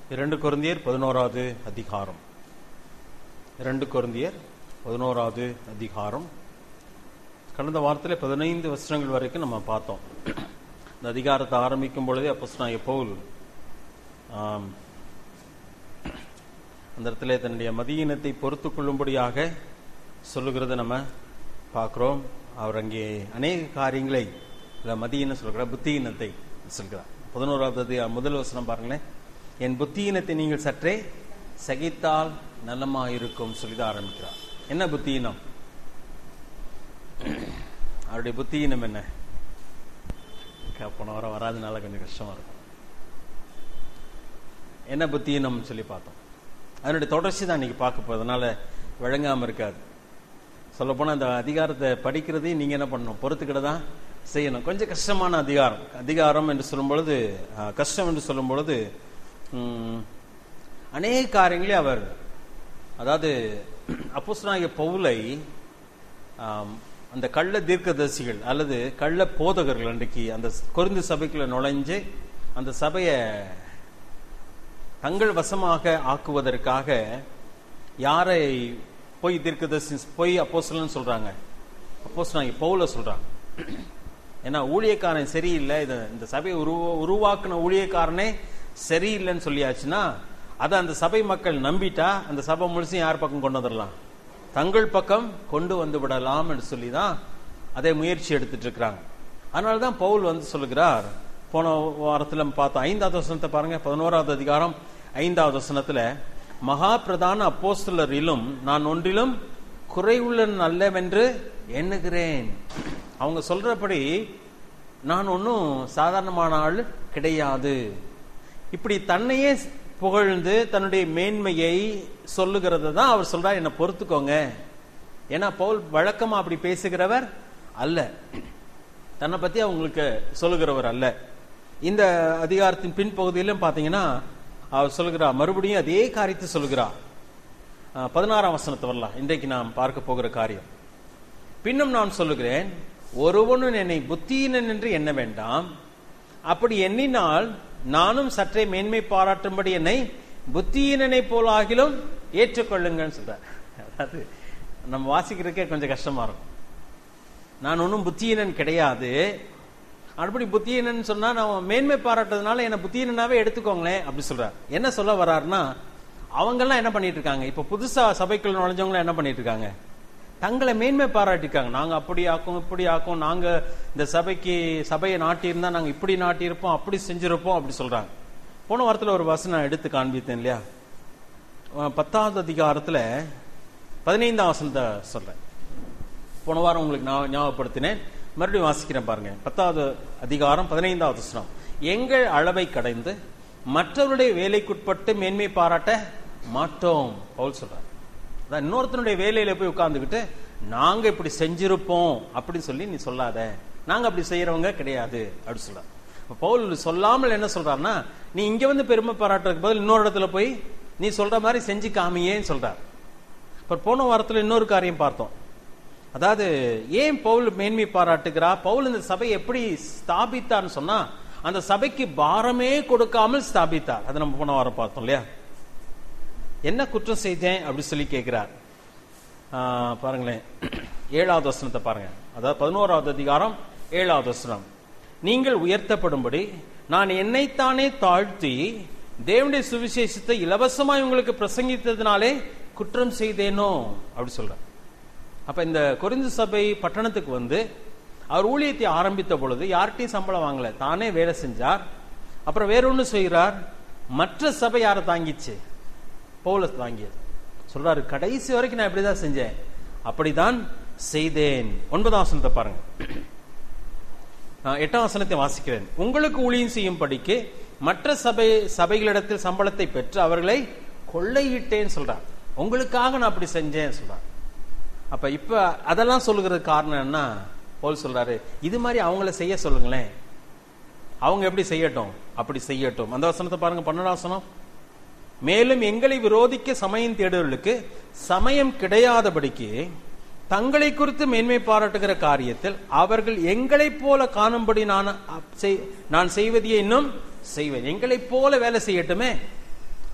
இரண்டு கொருந்தியர் பதினோராவது அதிகாரம் இரண்டு கொருந்தியர் பதினோராவது அதிகாரம் கடந்த வாரத்தில் பதினைந்து வருஷங்கள் வரைக்கும் நம்ம பார்த்தோம் இந்த அதிகாரத்தை ஆரம்பிக்கும் பொழுதே அப்போ பவுல் ஆம், அந்த இடத்துல தன்னுடைய மதியினத்தை பொறுத்து கொள்ளும்படியாக சொல்லுகிறத நம்ம பார்க்கிறோம் அவர் அங்கே அநேக காரியங்களை இல்ல மதியின சொல்கிறார் புத்தியினத்தை சொல்கிறார் பதினோராவது அதிகாரம் முதல் வசனம் பாருங்களேன் என் புத்தியினத்தை நீங்கள் சற்றே சகித்தால் நலமாயிருக்கும் சொல்லிதான் ஆரம்பிக்கிறார் என்ன புத்தியினம் அவருடைய புத்தியினம் என்ன க- போன வாரம் வராதனால கொஞ்சம் கஷ்டமா இருக்கும் என்ன புத்தியினம் சொல்லி பார்த்தோம் அதனுடைய தொடர்ச்சி தான் இன்னைக்கு பார்க்க போறதுனால விளங்காம இருக்காது சொல்லப்போனால் அந்த அதிகாரத்தை படிக்கிறதையும் நீங்க என்ன பண்ணணும் பொறுத்துக்கிட்டு தான் செய்யணும் கொஞ்சம் கஷ்டமான அதிகாரம் அதிகாரம் என்று சொல்லும் பொழுது ஆ, கஷ்டம் என்று சொல்லும் பொழுது ம், அநேக காரியங்களே அவர் அதாவது அப்போஸ்தலனாகிய பவுலை ஆம், அந்த கள்ள தீர்க்கதரிசிகள் அல்லது கள்ள போதகர்கள் அன்றைக்கு அந்த கொரிந்து சபைக்குள்ள நுழைஞ்சு அந்த சபையை தங்கள் வசமாக ஆக்குவதற்காக யாரை பொய் தீர்க்கதரிசி பொய் அப்போஸ்தலன் சொல்றாங்க அப்போஸ்தலன் பவுல சொல்றாங்க ஏன்னா ஊழியக்காரன் சரியில்லை இது இந்த சபையை உருவ உருவாக்குன ஊழியக்காரனே சரியில்லைன்னு சொல்லியாச்சுன்னா அதை அந்த சபை மக்கள் நம்பிட்டா அந்த சபை முழுசும் யார் பக்கம் கொண்டு வந்துடலாம் தங்கள் பக்கம் கொண்டு வந்து விடலாம் என்று சொல்லி தான் அதை முயற்சி எடுத்துட்டு இருக்கிறாங்க அதனால தான் பவுல் வந்து சொல்லுகிறார் போன வாரத்தில் பார்த்தோம் ஐந்தாவது வசனத்தை பாருங்க பதினோராவது அதிகாரம் ஐந்தாவது வசனத்துல மகா பிரதான அப்போஸ்தலரிலும் நான் ஒன்றிலும் குறைவுள்ளன் அல்லவென்று எண்ணுகிறேன் அவங்க சொல்றபடி நான் ஒன்றும் சாதாரணமான ஆள் கிடையாது இப்படி தன்னையே புகழ்ந்து தன்னுடைய மேன்மையை சொல்லுகிறத தான் அவர் சொல்றார் என்னை பொறுத்துக்கோங்க ஏன்னா பவுல் வழக்கமா அப்படி பேசுகிறவர் அல்ல தன்னை பத்தி அவங்களுக்கு சொல்லுகிறவர் அல்ல இந்த அதிகாரத்தின் பின்பகுதியிலும் பாத்தீங்கன்னா அவர் சொல்லுகிறார் மறுபடியும் அதே காரியத்தை சொல்லுகிறார் அஹ், பதினாறாம் வசனத்தை வரலாம் இன்றைக்கு நாம் பார்க்க போகிற காரியம் பின்னும் நான் சொல்லுகிறேன் ஒருவனும் என்னை புத்தியினன் என்று எண்ண வேண்டாம் அப்படி எண்ணினால் நானும் சற்றே மேன்மை பாராட்டும்படி என்னை புத்தியினனை போல் ஆகிலும் ஏற்றுக்கொள்ளுங்கன்னு சொல்றார் அதாவது நம்ம வாசிக்கிறதுக்கே கொஞ்சம் கஷ்டமா இருக்கும் நான் ஒன்றும் புத்தியினன் கிடையாது அப்படி புத்தியினன் சொன்னா நான் மேன்மை பாராட்டுறதுனால என்ன புத்தியினனாவே எடுத்துக்கோங்களேன் அப்படி சொல்றார் என்ன சொல்ல வர்றாருன்னா அவங்கெல்லாம் என்ன பண்ணிட்டு இருக்காங்க இப்ப புதுசா சபைக்குள்ள நுழைஞ்சவங்க என்ன பண்ணிட்டு இருக்காங்க தங்களை மேன்மை பாராட்டிருக்காங்க நாங்க அப்படி ஆக்கும் இப்படி ஆக்கும் நாங்க இந்த சபைக்கு சபையை நாட்டியிருந்தா நாங்க இப்படி நாட்டியிருப்போம் அப்படி செஞ்சிருப்போம் அப்படி சொல்றாங்க போன வாரத்துல ஒரு வசனம் எடுத்து காண்பித்தேன் இல்லையா அஹ் பத்தாவது அதிகாரத்துல பதினைந்தாம் வசனத்தை சொல்றேன் போன வாரம் உங்களுக்கு நான் ஞாபகப்படுத்தினேன் மறுபடியும் வாசிக்கிறேன் பாருங்க பத்தாவது அதிகாரம் பதினைந்தாவது வசனம் எங்கள் அளவை கடைந்து மற்றவருடைய வேலைக்குட்பட்டு மேன்மை பாராட்ட மாட்டோம் பவுல் சொல்றார் அதான் இன்னொருத்தனுடைய வேலையில போய் உட்கார்ந்துக்கிட்டு நாங்க இப்படி செஞ்சிருப்போம் அப்படின்னு சொல்லி நீ சொல்லாத நாங்க அப்படி செய்யறவங்க கிடையாது அப்படி சொல்றார் அப்ப பவுல் சொல்லாமல் என்ன சொல்றாருன்னா நீ இங்க வந்து பெருமை பாராட்டுறதுக்கு பதில் இன்னொரு இடத்துல போய் நீ சொல்ற மாதிரி செஞ்சு காமியேன்னு சொல்றார் இப்ப போன வாரத்துல இன்னொரு காரியம் பார்த்தோம் அதாவது ஏன் பவுல் மேன்மை பாராட்டுகிறா பவுல் இந்த சபை எப்படி ஸ்தாபித்தார்னு சொன்னா அந்த சபைக்கு பாரமே கொடுக்காமல் ஸ்தாபித்தார் அதை நம்ம போன வாரம் பார்த்தோம் இல்லையா என்ன குற்றம் செய்தேன் அப்படி சொல்லி கேட்கிறார் ஆஹ் பாருங்களேன் ஏழாவது வசனத்தை பாருங்க அதாவது பதினோராவது அதிகாரம் ஏழாவது வசனம் நீங்கள் உயர்த்தப்படும்படி நான் என்னைத்தானே தாழ்த்தி தேவனுடைய சுவிசேஷத்தை இலவசமாய் உங்களுக்கு பிரசங்கித்ததுனாலே குற்றம் செய்தேனோ அப்படி சொல்றேன் அப்ப இந்த கொரிந்து சபை பட்டணத்துக்கு வந்து அவர் ஊழியத்தை ஆரம்பித்த பொழுது யார்கிட்டயும் சம்பளம் வாங்கல தானே வேலை செஞ்சார் அப்புறம் வேற ஒண்ணு செய்கிறார் மற்ற சபை யாரை தாங்கிச்சு பவுல தாங்கியது சொல்றாரு கடைசி வரைக்கும் நான் இப்படிதான் செஞ்சேன் அப்படிதான் செய்தேன் ஒன்பதாம் வசனத்தை பாருங்க நான் எட்டாம் வசனத்தை வாசிக்கிறேன் உங்களுக்கு ஊழியம் செய்யும் படிக்கு மற்ற சபை சபைகளிடத்தில் சம்பளத்தை பெற்று அவர்களை கொள்ளையிட்டேன்னு சொல்றார் உங்களுக்காக நான் அப்படி செஞ்சேன் சொல்றார் அப்ப இப்ப அதெல்லாம் சொல்லுகிறது காரணம் என்ன போல் சொல்றாரு இது மாதிரி அவங்கள செய்ய சொல்லுங்களேன் அவங்க எப்படி செய்யட்டும் அப்படி செய்யட்டும் அந்த வசனத்தை பாருங்க பன்னெண்டாம் வசனம் மேலும் எங்களை விரோதிக்க சமயம் தேடுவர்களுக்கு சமயம் கிடையாதபடிக்கு தங்களை குறித்து மேன்மை பாராட்டுகிற காரியத்தில் அவர்கள் எங்களைப் போல காணும்படி நான் அப் செய்- நான் செய்வதையே இன்னும் செய்வேன் எங்களைப் போல வேலை செய்யட்டுமே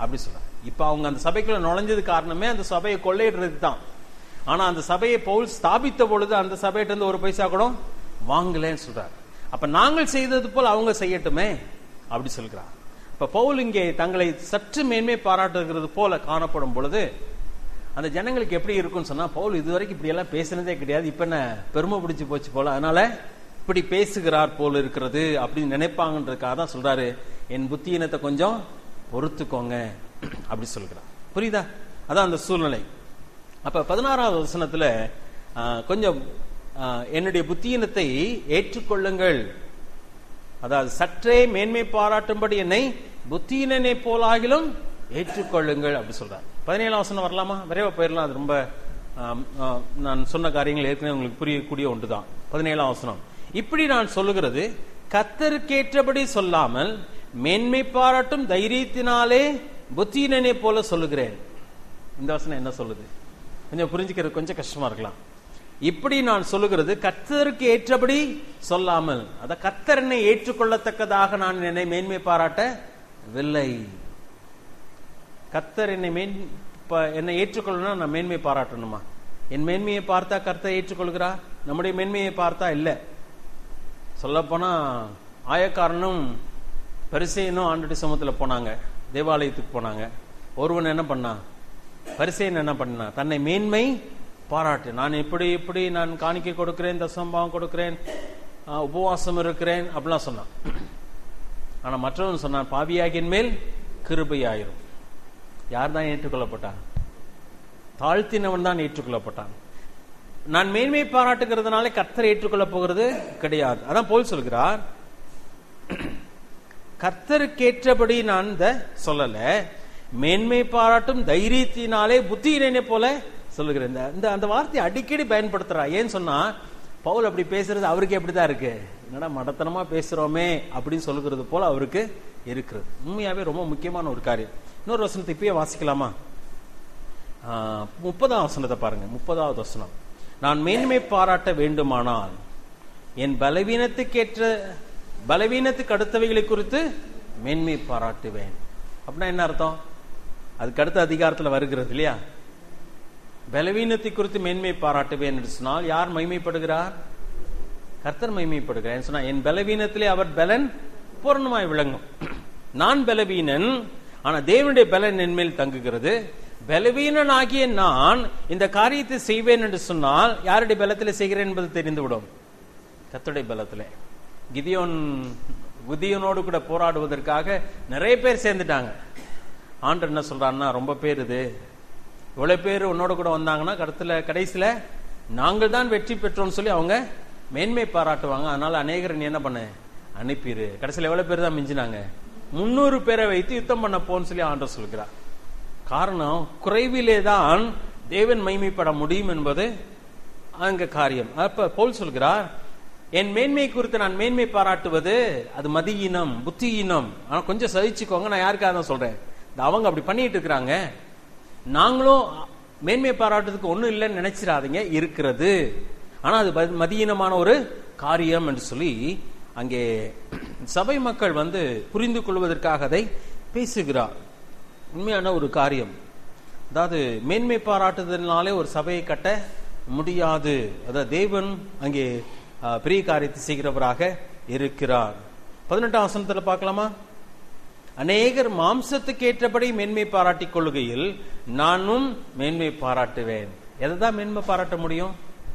அப்படி சொல்றாரு இப்ப அவங்க அந்த சபைக்குள்ள நுழைஞ்சது காரணமே அந்த சபையை கொள்ளையிடுறதுக்கு தான் ஆனா அந்த சபையை பவுல் ஸ்தாபித்த பொழுது அந்த சபையிட்ட இருந்து ஒரு பைசா கூட வாங்கலன்னு சொல்றாரு அப்ப நாங்கள் செய்தது போல் அவங்க செய்யட்டுமே அப்படி சொல்கிறார் இப்ப பவுல் இங்கே தங்களை சற்று மேன்மை பாராட்டுகிறது போல காணப்படும் பொழுது அந்த ஜனங்களுக்கு எப்படி இருக்கும்னு சொன்னா பவுல் இதுவரைக்கும் இப்படி எல்லாம் பேசினதே கிடையாது இப்ப என்ன பெருமை பிடிச்சு போச்சு போல அதனால இப்படி பேசுகிறார் போல இருக்கிறது அப்படின்னு நினைப்பாங்கன்றதுக்காக தான் சொல்றாரு என் புத்தியினத்தை கொஞ்சம் பொறுத்துக்கோங்க அப்படி சொல்கிறார் புரியுதா அதான் அந்த சூழ்நிலை அப்ப பதினாறாவது வசனத்துல ஆ, கொஞ்சம் ஆ, என்னுடைய புத்தியினத்தை ஏற்றுக்கொள்ளுங்கள் அதாவது சற்றே மேன்மை பாராட்டும்படி என்னை புத்தியினனை போலாகிலும் ஏற்றுக்கொள்ளுங்கள் அப்படி சொல்றார் பதினேழாம் வசனம் வரலாமா விரைவா போயிடலாம் அது ரொம்ப ஆம், ஆ, நான் சொன்ன காரியங்கள் ஏற்கனவே உங்களுக்கு புரியக்கூடிய ஒன்றுதான் பதினேழாம் வசனம் இப்படி நான் சொல்லுகிறது கத்தருக்கேற்றபடி சொல்லாமல் மேன்மை பாராட்டும் தைரியத்தினாலே புத்தியினனை போல சொல்லுகிறேன் இந்த வசனம் என்ன சொல்லுது கொஞ்சம் புரிஞ்சுக்கிறது கொஞ்சம் கஷ்டமா இருக்கலாம் இப்படி நான் சொல்லுகிறது கர்த்தருக்கு ஏற்றபடி சொல்லாமல் அத கர்த்தர் என்னை ஏற்றுக்கொள்ளத்தக்கதாக நான் என்னை மேன்மை பாராட்டவில்லை கர்த்தர் என்னை மேன் ப- என்னை ஏற்றுக்கொள்ளணும் நான் மேன்மை பாராட்டணுமா என் மேன்மையை பார்த்தா கர்த்தர் ஏற்றுக்கொள்கிறா நம்முடைய மேன்மையை பார்த்தா இல்லை சொல்லப்போனா ஆயக்காரனும் பரிசையனும் ஆண்டுடைய சமூகத்தில் போனாங்க தேவாலயத்துக்கு போனாங்க ஒருவன் என்ன பண்ணான் பரிசையன் என்ன பண்ணா தன்னை மேன்மை பாராட்டு நான் இப்படி இப்படி நான் காணிக்கை கொடுக்கிறேன் தசம்பாவம் கொடுக்கிறேன் ஆ, உபவாசம் இருக்கிறேன் அப்படிலாம் சொன்னான் ஆனா மற்றவன் சொன்னான் பாவியாகின் மேல் கிருபையாயிரும் யார் தான் ஏற்றுக்கொள்ளப்பட்டான் தாழ்த்தினவன் தான் ஏற்றுக்கொள்ளப்பட்டான் நான் மேன்மை பாராட்டுகிறதுனால கர்த்தர் ஏற்றுக்கொள்ளப் போகிறது கிடையாது அதான் போல் சொல்கிறார் கர்த்தருக்கேற்றபடி நான் இந்த சொல்லல மேன்மை பாராட்டும் தைரியத்தினாலே புத்தியினை போல சொல்லுகிறேன் இந்த- இந்த அந்த வார்த்தையை அடிக்கடி பயன்படுத்துறா ஏன்னு சொன்னா பவுல் அப்படி பேசுறது அவருக்கு எப்படிதான் இருக்கு என்னடா மடத்தனமா பேசுறோமே அப்படின்னு சொல்லுகிறது போல அவருக்கு இருக்கிறது உண்மையாவே ரொம்ப முக்கியமான ஒரு காரியம் இன்னொரு வசனத்தை இப்பயே வாசிக்கலாமா ஆஹ், முப்பதாம் வசனத்தை பாருங்க முப்பதாவது வசனம் நான் மேன்மை பாராட்ட வேண்டுமானால் என் பலவீனத்துக்கேற்ற பலவீனத்துக்கு அடுத்தவைகளை குறித்து மேன்மை பாராட்டுவேன் அப்படின்னா என்ன அர்த்தம் அதுக்கு அடுத்த அதிகாரத்துல வருகிறது இல்லையா பலவீனத்தை குறித்து மேன்மை பாராட்டுவேன் என்று சொன்னால் யார் மைமைப்படுகிறார் கர்த்தர் மைமைப்படுகிறார் சொன்னா என் பலவீனத்திலே அவர் பலன் பூர்ணமாய் விளங்கும் நான் பலவீனன் ஆனா தேவனுடைய பலன் என் மேல் தங்குகிறது பலவீனன் ஆகிய நான் இந்த காரியத்தை செய்வேன் என்று சொன்னால் யாருடைய பலத்திலே செய்கிறேன் என்பது தெரிந்துவிடும் கர்த்தருடைய பலத்திலே கிதியோன் குதியோனோடு கூட போராடுவதற்காக நிறைய பேர் சேர்ந்துட்டாங்க ஆண்டர் என்ன சொல்றாருன்னா ரொம்ப பேர் இது இவ்வளவு பேர் உன்னோட கூட வந்தாங்கன்னா கடத்துல கடைசியில நாங்கள் தான் வெற்றி பெற்றோம்னு சொல்லி அவங்க மேன்மை பாராட்டுவாங்க அதனால அநேகர் நீ என்ன பண்ண அனுப்பிடு கடைசியில எவ்வளவு பேர் தான் மிஞ்சினாங்க முன்னூறு பேரை வைத்து யுத்தம் பண்ண போன்னு சொல்லி ஆண்டர் சொல்கிறார் காரணம் குறைவிலே தான் தேவன் மைமைப்பட முடியும் என்பது அங்க காரியம் அப்ப போல் சொல்கிறார் என் மேன்மை குறித்து நான் மேன்மை பாராட்டுவது அது மதியினம் புத்தியினம் ஆனா கொஞ்சம் சகிச்சுக்கோங்க நான் யாருக்காக தான் சொல்றேன் இந்த அவங்க அப்படி பண்ணிட்டு இருக்கிறாங்க நாங்களும் மேன்மை பாராட்டுறதுக்கு ஒண்ணும் இல்லைன்னு நினைச்சிடாதீங்க இருக்கிறது ஆனா அது ப- மதியீனமான ஒரு காரியம் என்று சொல்லி அங்கே சபை மக்கள் வந்து புரிந்து கொள்வதற்காக அதை பேசுகிறார் உண்மையான ஒரு காரியம் அதாவது மேன்மை பாராட்டுதலினாலே ஒரு சபையை கட்ட முடியாது அதாவது தேவன் அங்கே ஆ, பெரிய காரியத்தை செய்கிறவராக இருக்கிறார் பதினெட்டாம் வசனத்துல பார்க்கலாமா அநேகர் மாம்சத்துக்கு ஏற்றபடி மேன்மை பாராட்டிக் கொள்கையில் நானும் மேன்மை பாராட்டுவேன் எதை தான் மேன்மை பாராட்ட முடியும்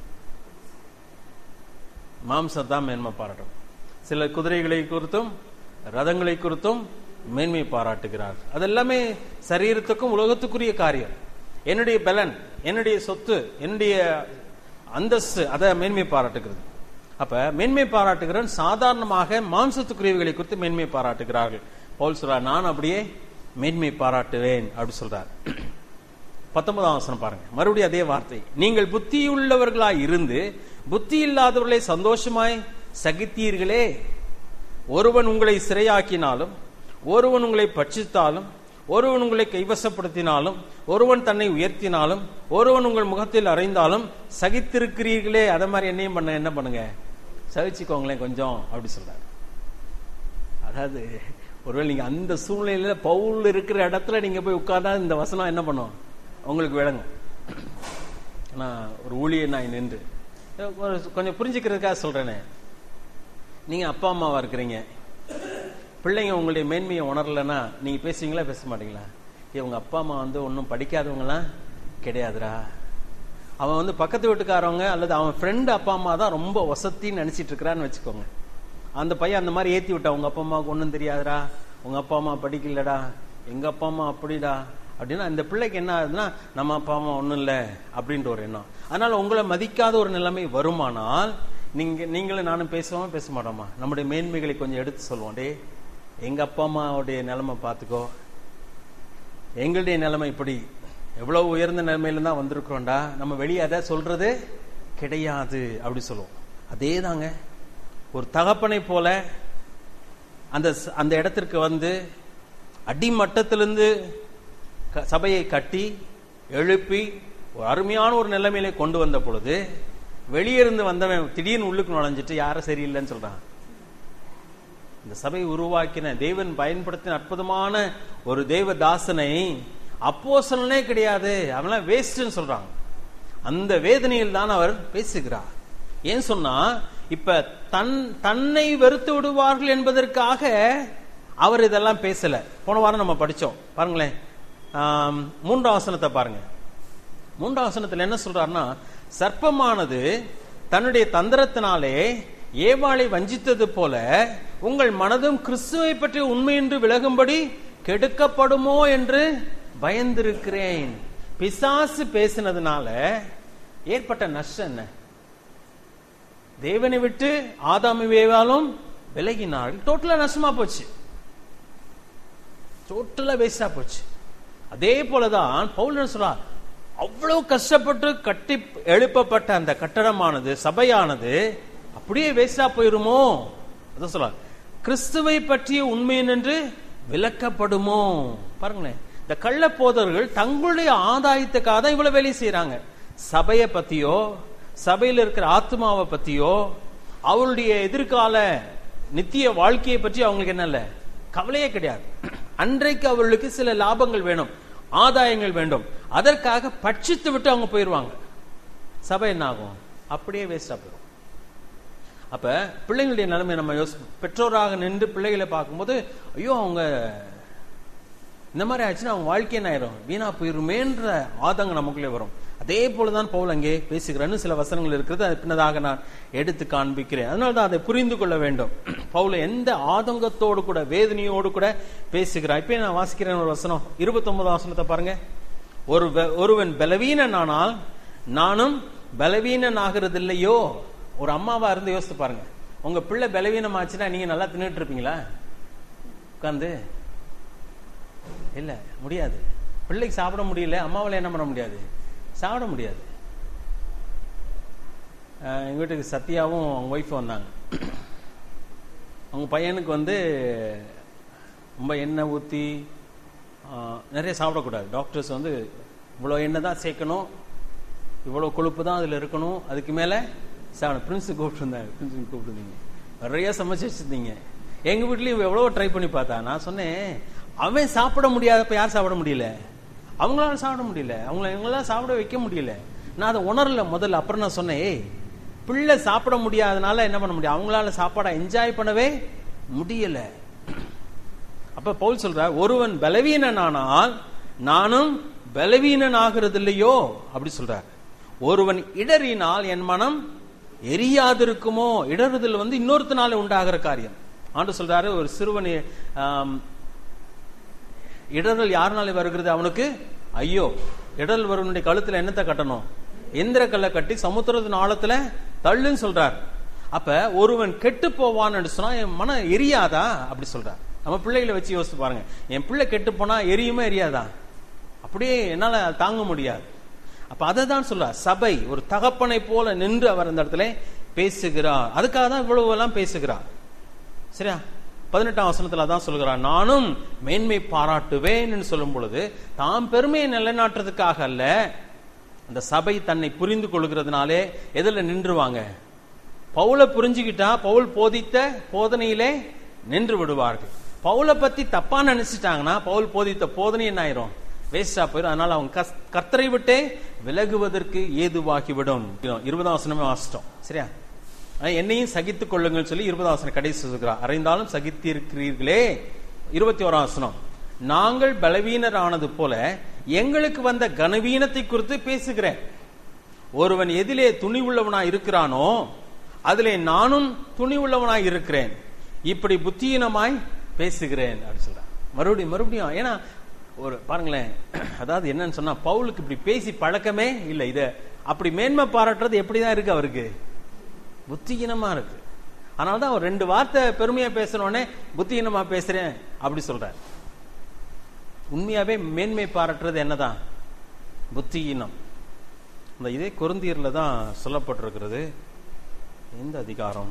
மாம்சம் தான் மேன்மை பாராட்டும் சில குதிரைகளை குறித்தும் ரதங்களை குறித்தும் மேன்மை பாராட்டுகிறார் அதெல்லாமே சரீரத்துக்கும் உலகத்துக்குரிய காரியம் என்னுடைய பலன் என்னுடைய சொத்து என்னுடைய அந்தஸ்து அதை மேன்மை பாராட்டுகிறது அப்ப மேன்மை பாராட்டுகிறவன் சாதாரணமாக மாம்சத்துக்குரியவைகளை குறித்து மேன்மை பாராட்டுகிறார்கள் பவுல் சொல்றார் நான் அப்படியே மேன்மை பாராட்டுவேன் அப்படி சொல்றார் பத்தொன்பதாம் வசனம் பாருங்க மறுபடியும் அதே வார்த்தை நீங்கள் புத்தியுள்ளவர்களாய் இருந்து புத்தி இல்லாதவர்களை சந்தோஷமாய் சகித்தீர்களே ஒருவன் உங்களை சிறையாக்கினாலும் ஒருவன் உங்களை பட்சித்தாலும் ஒருவன் உங்களை கைவசப்படுத்தினாலும் ஒருவன் தன்னை உயர்த்தினாலும் ஒருவன் உங்கள் முகத்தில் அறைந்தாலும் சகித்திருக்கிறீர்களே அத மாதிரி என்னையும் பண்ண என்ன பண்ணுங்க சகிச்சுக்கோங்களேன் கொஞ்சம் அப்படி சொல்றாரு அதாவது ஒருவேளை நீங்க அந்த சூழ்நிலையில பவுல் இருக்கிற இடத்துல நீங்க போய் உட்கார்ந்தா இந்த வசனம் என்ன பண்ணும் உங்களுக்கு விளங்கும் நான் ஒரு ஊழியர் நான் நின்று ஒரு கொஞ்சம் புரிஞ்சுக்கிறதுக்காக சொல்றேனே நீங்க அப்பா அம்மாவா இருக்கிறீங்க பிள்ளைங்க உங்களுடைய மேன்மையை உணரலன்னா நீங்க பேசுவீங்களா பேச மாட்டீங்களா ஏய், உங்க அப்பா அம்மா வந்து ஒன்றும் படிக்காதவங்களாம் கிடையாதுடா அவன் வந்து பக்கத்து வீட்டுக்காரவங்க அல்லது அவன் ஃப்ரெண்டு அப்பா அம்மா தான் ரொம்ப வசத்தின்னு நினைச்சிட்டு இருக்கிறான்னு வச்சுக்கோங்க அந்த பையன் அந்த மாதிரி ஏத்தி விட்டா உங்க அப்பா அம்மாவுக்கு ஒன்றும் தெரியாதுடா உங்க அப்பா அம்மா படிக்கலடா எங்க அப்பா அம்மா அப்படிடா அப்படின்னா அந்த பிள்ளைக்கு என்ன ஆகுதுன்னா நம்ம அப்பா அம்மா ஒன்றும் இல்லை அப்படின்ற ஒரு எண்ணம் அதனால உங்களை மதிக்காத ஒரு நிலைமை வருமானால் நீங்க நீங்களும் நானும் பேசுவோமா பேச மாட்டோமா நம்முடைய மேன்மைகளை கொஞ்சம் எடுத்து சொல்லுவோம் டே எங்க அப்பா அம்மாவுடைய நிலைமை பார்த்துக்கோ எங்களுடைய நிலைமை இப்படி எவ்வளவு உயர்ந்த நிலைமையில தான் வந்திருக்கிறோம்டா நம்ம வெளியே அதை சொல்றது கிடையாது அப்படி சொல்லுவோம் அதே தாங்க ஒரு தகப்பனை போல அந்த ச- அந்த இடத்திற்கு வந்து அடிமட்டத்திலிருந்து க- சபையை கட்டி எழுப்பி ஒரு அருமையான ஒரு நிலைமையிலே கொண்டு வந்த பொழுது வெளியே இருந்து வந்தவன் திடீர்னு உள்ளுக்கு நுழைஞ்சிட்டு யாரும் சரியில்லைன்னு சொல்றான் இந்த சபை உருவாக்கின தேவன் பயன்படுத்தின அற்புதமான ஒரு தேவ தாசனை அப்போஸ்தலனே கிடையாது அவன்லாம் வேஸ்ட்னு சொல்றாங்க அந்த வேதனையில் தான் அவர் பேசுகிறார் ஏன் சொன்னா இப்ப தன் தன்னை வெறுத்து விடுவார்கள் என்பதற்காக அவர் இதெல்லாம் பேசல போன வாரம் நம்ம படிச்சோம் பாருங்களேன் ஆம், மூன்றாம் வசனத்தை பாருங்க மூன்றாம் வசனத்துல என்ன சொல்றாருன்னா சர்ப்பமானது தன்னுடைய தந்திரத்தினாலே ஏவாளை வஞ்சித்தது போல உங்கள் மனதும் கிறிஸ்துவை பற்றி உண்மையின்றி விலகும்படி கெடுக்கப்படுமோ என்று பயந்திருக்கிறேன் பிசாசு பேசினதுனால ஏற்பட்ட நஷ்டம் என்ன தேவனை விட்டு ஆதாமி வேவாலும் விலகினார்கள் டோட்டலா நஷ்டமா போச்சு டோட்டலா வேஸ்டா போச்சு அதே போலதான் பவுல் என்ன சொல்றார் அவ்வளவு கஷ்டப்பட்டு கட்டி எழுப்பப்பட்ட அந்த கட்டடமானது சபையானது அப்படியே வேஸ்டா போயிருமோ அதான் சொல்றார் கிறிஸ்துவை பற்றிய உண்மை என்று விளக்கப்படுமோ பாருங்களேன் இந்த கள்ள போதர்கள் தங்களுடைய ஆதாயத்துக்காக தான் இவ்வளவு வேலை செய்யறாங்க சபையை பத்தியோ சபையில் இருக்கிற ஆத்மாவை பத்தியோ அவருடைய எதிர்கால நித்திய வாழ்க்கையை பற்றி அவங்களுக்கு என்ன இல்ல கவலையே கிடையாது அன்றைக்கு அவர்களுக்கு சில லாபங்கள் வேணும் ஆதாயங்கள் வேண்டும் அதற்காக பட்சித்து விட்டு அவங்க போயிருவாங்க சபை என்ன ஆகும் அப்படியே வேஸ்டா போயிடும் அப்ப பிள்ளைங்களுடைய நிலைமை நம்ம யோசி பெற்றோராக நின்று பிள்ளைகளை பார்க்கும்போது ஐயோ அவங்க இந்த மாதிரி ஆச்சுன்னா அவங்க வாழ்க்கை என்ன ஆயிரும் வீணா போயிருமேன்ற ஆதங்கம் நமக்குள்ளே வரும் அதே போலதான் பவுல் அங்கே பேசுகிறேன்னு சில வசனங்கள் இருக்கிறது அது பின்னதாக நான் எடுத்து காண்பிக்கிறேன் அதனால தான் அதை புரிந்து கொள்ள வேண்டும் பவுல எந்த ஆதங்கத்தோடு கூட வேதனையோடு கூட பேசுகிறார் இப்ப நான் வாசிக்கிறேன் ஒரு வசனம் இருபத்தி ஒன்பதாம் வசனத்தை பாருங்க ஒரு ஒருவன் பலவீனனானால் நானும் பலவீனன் ஆகிறது இல்லையோ ஒரு அம்மாவா இருந்து யோசித்து பாருங்க உங்க பிள்ளை பலவீனமாச்சுன்னா நீங்க நல்லா தின்னுட்டு இருப்பீங்களா உட்காந்து இல்ல முடியாது பிள்ளைக்கு சாப்பிட முடியல அம்மாவால என்ன பண்ண முடியாது சாப்பிட முடியாது அஹ் எங்க வீட்டுக்கு சத்யாவும் அவங்க ஒய்ஃப் வந்தாங்க அவங்க பையனுக்கு வந்து ரொம்ப எண்ணெய் ஊற்றி நிறைய சாப்பிடக்கூடாது டாக்டர்ஸ் வந்து இவ்வளோ எண்ணெய் தான் சேர்க்கணும் இவ்வளோ கொழுப்பு தான் அதில் இருக்கணும் அதுக்கு மேலே சாப்பிட பிரின்ஸு கூப்பிட்டுருந்தாங்க பிரின்ஸு கூப்பிட்டுருந்தீங்க நிறைய சமைச்சு வச்சுருந்தீங்க எங்கள் வீட்லேயும் எவ்வளோ ட்ரை பண்ணி பார்த்தா நான் சொன்னேன் அவன் சாப்பிட முடியாதப்ப யார் சாப்பிட முடியல அவங்களால சாப்பிட முடியல அவங்கள இவங்களால சாப்பிட வைக்க முடியல நான் அதை உணரல முதல்ல அப்புறம் நான் சொன்னேன் ஏய் பிள்ளை சாப்பிட முடியாதனால என்ன பண்ண முடியும் அவங்களால சாப்பாடை என்ஜாய் பண்ணவே முடியல அப்ப பவுல் சொல்ற ஒருவன் பலவீனனானால் நானும் பலவீனன் ஆகிறது இல்லையோ அப்படி சொல்றார் ஒருவன் இடறினால் என் மனம் எரியாதிருக்குமோ இடறுதல் வந்து இன்னொருத்தனால உண்டாகிற காரியம் ஆண்டு சொல்றாரு ஒரு சிறுவன் ஆம், இடறல் யாருனால வருகிறது அவனுக்கு ஐயோ இடல் வருவனுடைய கழுத்துல என்னத்தை கட்டணும் எந்திர கல்லை கட்டி சமுத்திரத்தின் ஆழத்துல தள்ளுன்னு சொல்றார் அப்ப ஒருவன் கெட்டு போவான்னு சொன்னா என் மனம் எரியாதா அப்படி சொல்றார் நம்ம பிள்ளைகளை வச்சு யோசிச்சு பாருங்க என் பிள்ளை கெட்டு போனா எரியுமா எரியாதா அப்படியே என்னால தாங்க முடியாது அப்ப அதை தான் சொல்றார் சபை ஒரு தகப்பனை போல நின்று அவர் அந்த இடத்துல பேசுகிறார் அதுக்காக தான் இவ்வளவு எல்லாம் பேசுகிறார் சரியா பதினெட்டாம் வசனத்துல தான் சொல்கிறார் நானும் மேன்மை பாராட்டுவேன் சொல்லும் பொழுது தாம் பெருமையை நிலைநாட்டுறதுக்காக அல்ல அந்த சபை தன்னை புரிந்து கொள்கிறதுனாலே எதுல நின்றுவாங்க பவுலை புரிஞ்சுக்கிட்டா பவுல் போதித்த போதனையிலே நின்று விடுவார்கள் பவுலை பத்தி தப்பா நினைச்சிட்டாங்கன்னா பவுல் போதித்த போதனை என்ன ஆயிரும் வேஸ்டா போயிடும் அதனால அவங்க கஸ்- கர்த்தரை விட்டே விலகுவதற்கு ஏதுவாகிவிடும் இருபதாம் வசனமே வாசிட்டோம் சரியா ஆனா, என்னையும் சகித்துக் கொள்ளுங்கள் சொல்லி இருபதாம் வசனம் கடைசி சொல்கிறார் அறைந்தாலும் சகித்திருக்கிறீர்களே இருபத்தி ஓராம் வசனம் நாங்கள் பலவீனரானது போல எங்களுக்கு வந்த கனவீனத்தை குறித்து பேசுகிறேன் ஒருவன் எதிலே துணி உள்ளவனாய் இருக்கிறானோ அதிலே நானும் துணி உள்ளவனாய் இருக்கிறேன் இப்படி புத்தியீனமாய் பேசுகிறேன் அப்படின்னு சொல்றான் மறுபடியும் மறுபடியும் ஏன்னா ஒரு பாருங்களேன் அதாவது என்னன்னு சொன்னா பவுலுக்கு இப்படி பேசி பழக்கமே இல்லை இத அப்படி மேன்மை பாராட்டுறது எப்படிதான் இருக்கு அவருக்கு புத்தியீனமா இருக்கு அதனால தான் அவர் ரெண்டு வார்த்தை பெருமையா பேசுனோடனே புத்தியீனமா பேசுறேன் அப்படி சொல்றார் உண்மையாவே மேன்மை பாராட்டுறது என்னதான் புத்தியீனம் இந்த இதே குருந்தியர்ல தான் சொல்லப்பட்டிருக்கிறது எந்த அதிகாரம்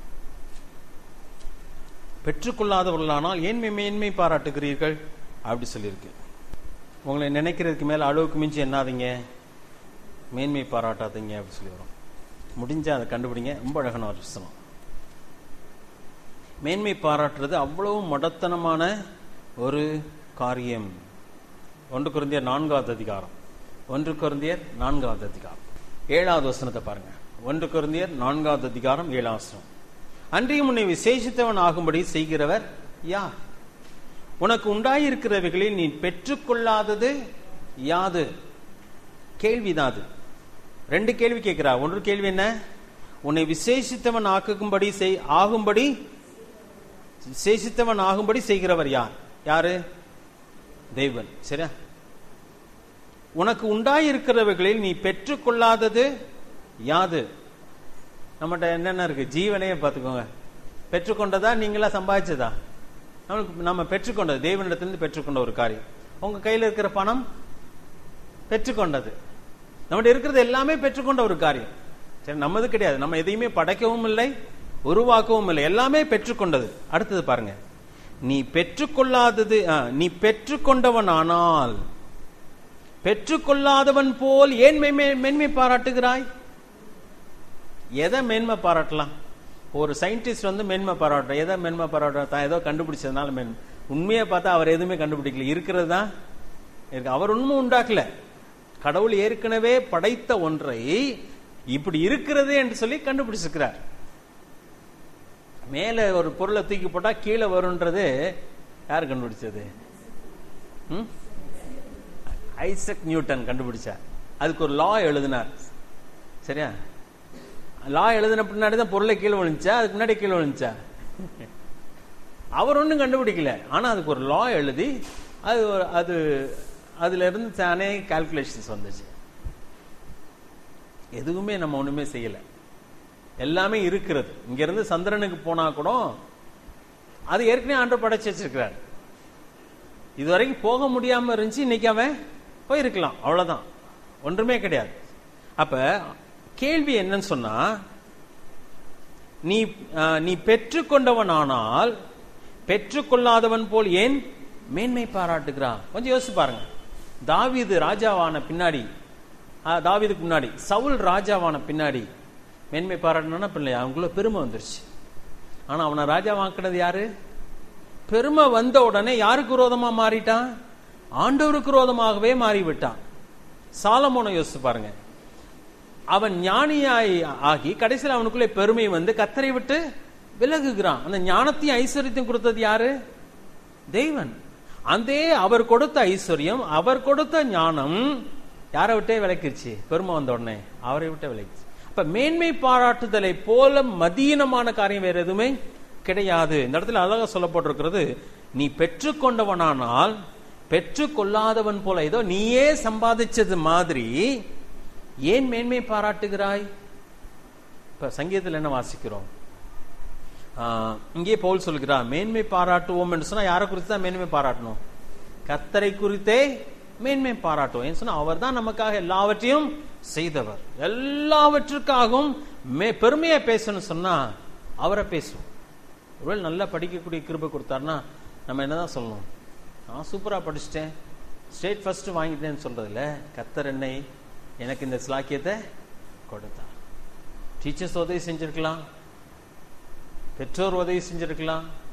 பெற்றுக்கொள்ளாதவர்களானால் ஏன் மே- மேன்மை பாராட்டுகிறீர்கள் அப்படி சொல்லியிருக்கு உங்களை நினைக்கிறதுக்கு மேல அளவுக்கு மிஞ்சி என்னாதீங்க மேன்மை பாராட்டாதீங்க அப்படி சொல்லி வரும் முடிஞ்சா அதை கண்டுபிடிங்க ரொம்ப அழகான ஒரு புஸ்தகம் மேன்மை பாராட்டுறது அவ்வளவு மடத்தனமான ஒரு காரியம் ஒன்று குருந்தியர் நான்காவது அதிகாரம் ஒன்று குருந்தியர் நான்காவது அதிகாரம் ஏழாவது வசனத்தை பாருங்க ஒன்று குருந்தியர் நான்காவது அதிகாரம் ஏழாவது வசனம் அன்றையும் உன்னை விசேஷித்தவன் ஆகும்படி செய்கிறவர் யார் உனக்கு உண்டாயிருக்கிறவைகளில் நீ பெற்றுக்கொள்ளாதது யாது கேள்விதான் அது ரெண்டு கேள்வி கேட்கிறா ஒன்று கேள்வி என்ன உன்னை விசேஷித்தவன் ஆக்கும்படி செய் ஆகும்படி விசேஷித்தவன் ஆகும்படி செய்கிறவர் யார் யாரு தெய்வன் சரியா உனக்கு உண்டாயிருக்கிறவைகளில் நீ பெற்றுக்கொள்ளாதது யாது நம்மகிட்ட என்னென்ன இருக்கு ஜீவனையே பார்த்துக்கோங்க பெற்றுக்கொண்டதா நீங்களா சம்பாதிச்சதா நம்மளுக்கு நம்ம பெற்றுக்கொண்டது தேவனிடத்திலிருந்து பெற்றுக்கொண்ட ஒரு காரியம் உங்க கையில இருக்கிற பணம் பெற்றுக்கொண்டது நம்மகிட்ட இருக்கிறது எல்லாமே பெற்றுக்கொண்ட ஒரு காரியம் சரி நம்மது கிடையாது நம்ம எதையுமே படைக்கவும் இல்லை உருவாக்கவும் இல்லை எல்லாமே பெற்றுக்கொண்டது அடுத்தது பாருங்க நீ பெற்றுக்கொள்ளாதது ஆ, நீ பெற்றுக்கொண்டவனானால் பெற்றுக்கொள்ளாதவன் போல் ஏன் மென்மை மென்மை பாராட்டுகிறாய் எதை மேன்மை பாராட்டலாம் ஒரு சயின்டிஸ்ட் வந்து மேன்மை பாராட்டுற எதை மேன்மை பாராட்டுற தான் ஏதோ கண்டுபிடிச்சதுனால மேன் உண்மையை பார்த்தா அவர் எதுவுமே கண்டுபிடிக்கல இருக்கிறது தான் இருக்கு அவர் உண்மை உண்டாக்கல கடவுள் ஏற்கனவே படைத்த ஒன்றை இப்படி இருக்கிறது என்று சொல்லி கண்டுபிடிச்சிருக்கிறார் மேல ஒரு பொருளை தூக்கி போட்டா கீழே வரும்ன்றது யார் கண்டுபிடிச்சது ம்? ஐசக் நியூட்டன் கண்டுபிடிச்சார் அதுக்கு ஒரு லா எழுதினார் சரியா லா எழுதின பின்னாடி தான் பொருளை கீழே விழுந்துச்சா அதுக்கு முன்னாடி கீழே விழுந்துச்சா அவர் ஒன்றும் கண்டுபிடிக்கல ஆனா அதுக்கு ஒரு லா எழுதி அது ஒரு அது அதுல இருந்து தானே கால்குலேஷன்ஸ் வந்துச்சு எதுவுமே நம்ம ஒண்ணுமே செய்யல எல்லாமே இருக்கிறது இங்க இருந்து சந்திரனுக்கு போனா கூட அது ஏற்கனவே ஆண்டு படைச்சு வச்சிருக்கிறார் இதுவரைக்கும் போக முடியாம இருந்துச்சு இன்னைக்கு அவன் போயிருக்கலாம் அவ்வளவுதான் ஒன்றுமே கிடையாது அப்ப கேள்வி என்னன்னு சொன்னா நீ அஹ், நீ பெற்றுக்கொண்டவனானால் பெற்றுக்கொள்ளாதவன் போல் ஏன் மேன்மை பாராட்டுகிறான் கொஞ்சம் யோசிச்சு பாருங்க தாவீது ராஜாவான பின்னாடி அஹ், தாவீதுக்கு முன்னாடி சவுல் ராஜாவான பின்னாடி மேன்மை பாராட்டணும்னா பிள்ளை அவங்களுக்குள்ள பெருமை வந்துருச்சு ஆனா அவனை ராஜாவாக்குனது யாரு பெருமை வந்த உடனே யாருக்கு விரோதமா மாறிட்டான் ஆண்டவருக்கு விரோதமாகவே மாறிவிட்டான் சாலமோனை யோசிச்சு பாருங்க அவன் ஞானியாய் ஆகி கடைசியில் அவனுக்குள்ளே பெருமை வந்து கத்தரை விட்டு விலகுகிறான் அந்த ஞானத்தையும் ஐஸ்வர்யத்தையும் கொடுத்தது யாரு தெய்வன் அந்த அவர் கொடுத்த ஐஸ்வர்யம் அவர் கொடுத்த ஞானம் யாரை விட்டே விளக்கிருச்சு பெருமை வந்த உடனே அவரை விட்டே விளக்கிச்சு அப்ப மேன்மை பாராட்டுதலை போல மதீனமான காரியம் வேற எதுவுமே கிடையாது இந்த இடத்துல அழகா சொல்லப்பட்டிருக்கிறது நீ பெற்றுக்கொண்டவனானால் பெற்றுக்கொள்ளாதவன் போல ஏதோ நீயே சம்பாதிச்சது மாதிரி ஏன் மேன்மை பாராட்டுகிறாய் இப்ப சங்கீதத்தில் என்ன வாசிக்கிறோம் ஆஹ், இங்கே பவுல் சொல்கிறார் மேன்மை பாராட்டுவோம் என்று சொன்னா யாரை குறித்து தான் மேன்மை பாராட்டணும் கத்தரை குறித்தே மேன்மை பாராட்டுவோம் ஏன்னு சொன்னா அவர் தான் நமக்காக எல்லாவற்றையும் செய்தவர் எல்லாவற்றுக்காகவும் மே பெருமையா பேசணும் சொன்னா அவரை பேசுவோம் ஒருவேளை நல்லா படிக்கக்கூடிய கிருபை கொடுத்தாருன்னா நம்ம என்னதான் சொல்லணும் நான் சூப்பரா படிச்சிட்டேன் ஸ்டேட் ஃபர்ஸ்ட் வாங்கிட்டேன்னு சொல்றதுல கத்தர் என்னை எனக்கு இந்த சிலாக்கியத்தை கொடுத்தார் டீச்சர்ஸ் உதவி செஞ்சிருக்கலாம் பெற்றோர் உதவி செஞ்சிருக்கலாம்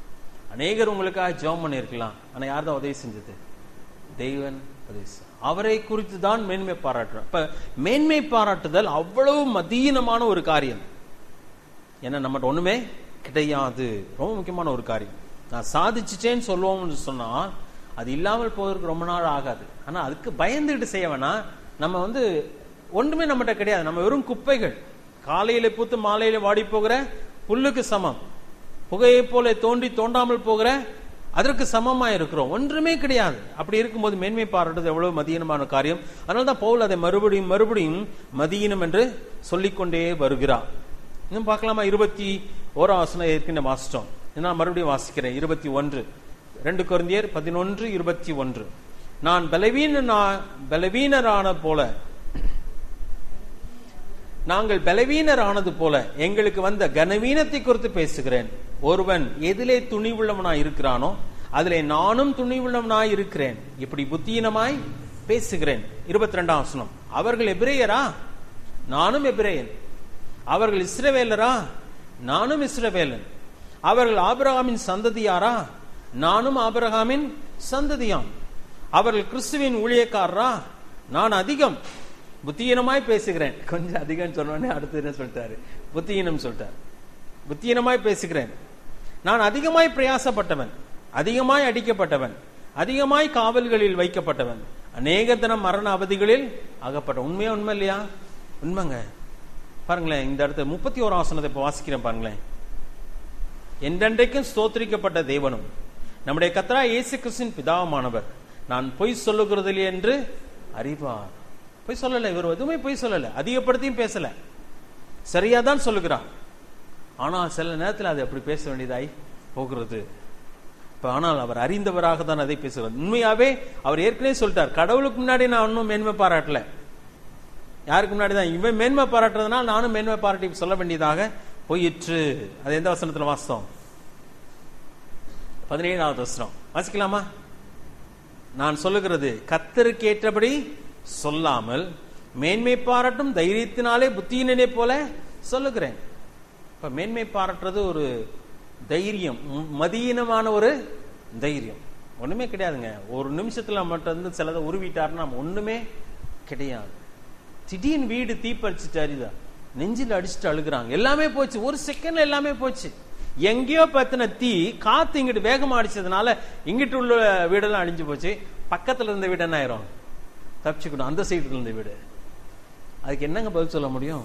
அநேகர் உங்களுக்காக ஜெபம் பண்ணியிருக்கலாம் ஆனா யார் தான் உதவி செஞ்சது தெய்வன் உதவி செ- அவரை குறித்து தான் மேன்மை பாராட்டுறோம் இப்ப மேன்மை பாராட்டுதல் அவ்வளவு மதீனமான ஒரு காரியம் ஏன்னா நம்மகிட்ட ஒண்ணுமே கிடையாது ரொம்ப முக்கியமான ஒரு காரியம் நான் சாதிச்சுட்டேன்னு சொல்லுவோம்னு சொன்னா அது இல்லாமல் போவதற்கு ரொம்ப நாள் ஆகாது ஆனா அதுக்கு பயந்துகிட்டு செய்ய வேணாம் நம்ம வந்து ஒன்றுமே நம்மகிட்ட கிடையாது நம்ம வெறும் குப்பைகள் காலையில பூத்து மாலையில வாடி போகிற புல்லுக்கு சமம் புகையை போல தோண்டி தோண்டாமல் போகிற அதற்கு சமமா இருக்கிறோம் ஒன்றுமே கிடையாது அப்படி இருக்கும்போது மேன்மை பாராட்டுறது எவ்வளவு மதியனமான காரியம் அதனால தான் பவுல் அதை மறுபடியும் மறுபடியும் மதியினம் என்று சொல்லிக்கொண்டே வருகிறார் இன்னும் பார்க்கலாமா இருபத்தி ஓராம் வசனம் ஏற்கனவே வாசிட்டோம் நான் மறுபடியும் வாசிக்கிறேன் இருபத்தி ஒன்று ரெண்டு குருந்தியர் பதினொன்று இருபத்தி ஒன்று நான் பலவீன பலவீனரான போல நாங்கள் பலவீனரானது போல எங்களுக்கு வந்த கனவீனத்தை குறித்து பேசுகிறேன் ஒருவன் எதிலே துணிவுள்ளவனாய் இருக்கிறானோ அதிலே நானும் துணிவுள்ளவனாய் இருக்கிறேன் இப்படி புத்தீனமாய் பேசுகிறேன் இருபத்தி ரெண்டாம் வசனம் அவர்கள் எபிரேயரா நானும் எபிரேயன் அவர்கள் இஸ்ரவேலரா நானும் இஸ்ரவேலன் அவர்கள் ஆபிரகாமின் சந்ததியாரா நானும் ஆபிரகாமின் சந்ததியாம் அவர்கள் கிறிஸ்துவின் ஊழியக்காரரா நான் அதிகம் புத்தியீனமாய் பேசுகிறேன் கொஞ்சம் அதிகம் சொன்னோடனே அடுத்து என்ன சொல்லிட்டாரு புத்தியீனம் சொல்லிட்டார் புத்தியீனமாய் பேசுகிறேன் நான் அதிகமாய் பிரயாசப்பட்டவன் அதிகமாய் அடிக்கப்பட்டவன் அதிகமாய் காவல்களில் வைக்கப்பட்டவன் அநேக தினம் மரண அவதிகளில் அகப்பட்ட உண்மையா உண்மை இல்லையா உண்மைங்க பாருங்களேன் இந்த இடத்துல முப்பத்தி ஓராம் ஆசனத்தை இப்ப வாசிக்கிறேன் பாருங்களேன் என்றென்றைக்கும் ஸ்தோத்திரிக்கப்பட்ட தேவனும் நம்முடைய கத்தரா இயேசு கிறிஸ்தின் பிதாவுமானவர் நான் பொய் சொல்லுகிறதில்லை என்று அறிவார் பொய் சொல்லல இவர் எதுவுமே பொய் சொல்லல அதிகப்படுத்தியும் பேசல சரியா தான் சொல்லுகிறார் ஆனா சில நேரத்தில் அது அப்படி பேச வேண்டியதாய் போகிறது இப்ப ஆனால் அவர் அறிந்தவராக தான் அதை பேசுகிறார் உண்மையாவே அவர் ஏற்கனவே சொல்லிட்டார் கடவுளுக்கு முன்னாடி நான் இன்னும் மேன்மை பாராட்டல யாருக்கு முன்னாடி தான் இவன் மேன்மை பாராட்டுறதுனால நானும் மேன்மை பாராட்டி சொல்ல வேண்டியதாக போயிற்று அது எந்த வசனத்துல வாசித்தோம் பதினேழாவது வசனம் வாசிக்கலாமா நான் சொல்லுகிறது கத்தருக்கு ஏற்றபடி சொல்லாமல் மேன்மை பாராட்டும் தைரியத்தினாலே புத்தியினே போல சொல்லுகிறேன் இப்ப மேன்மை பாராட்டுறது ஒரு தைரியம் ம், மதியீனமான ஒரு தைரியம் ஒண்ணுமே கிடையாதுங்க ஒரு நிமிஷத்துல மட்டும் வந்து சிலதை உருவிட்டாருன்னா நம்ம ஒண்ணுமே கிடையாது திடீர்னு வீடு தீப்பறிச்சுட்டாரு இதா நெஞ்சில் அடிச்சுட்டு அழுகுறாங்க எல்லாமே போச்சு ஒரு செகண்ட்ல எல்லாமே போச்சு எங்கேயோ பத்தின தீ காத்து இங்கிட்டு வேகமா அடிச்சதுனால இங்கிட்டு உள்ள வீடெல்லாம் அழிஞ்சு போச்சு பக்கத்துல இருந்த வீடு என்ன ஆயிரும் தப்பிச்சுக்கணும் அந்த சைடுல இருந்த வீடு அதுக்கு என்னங்க பதில் சொல்ல முடியும்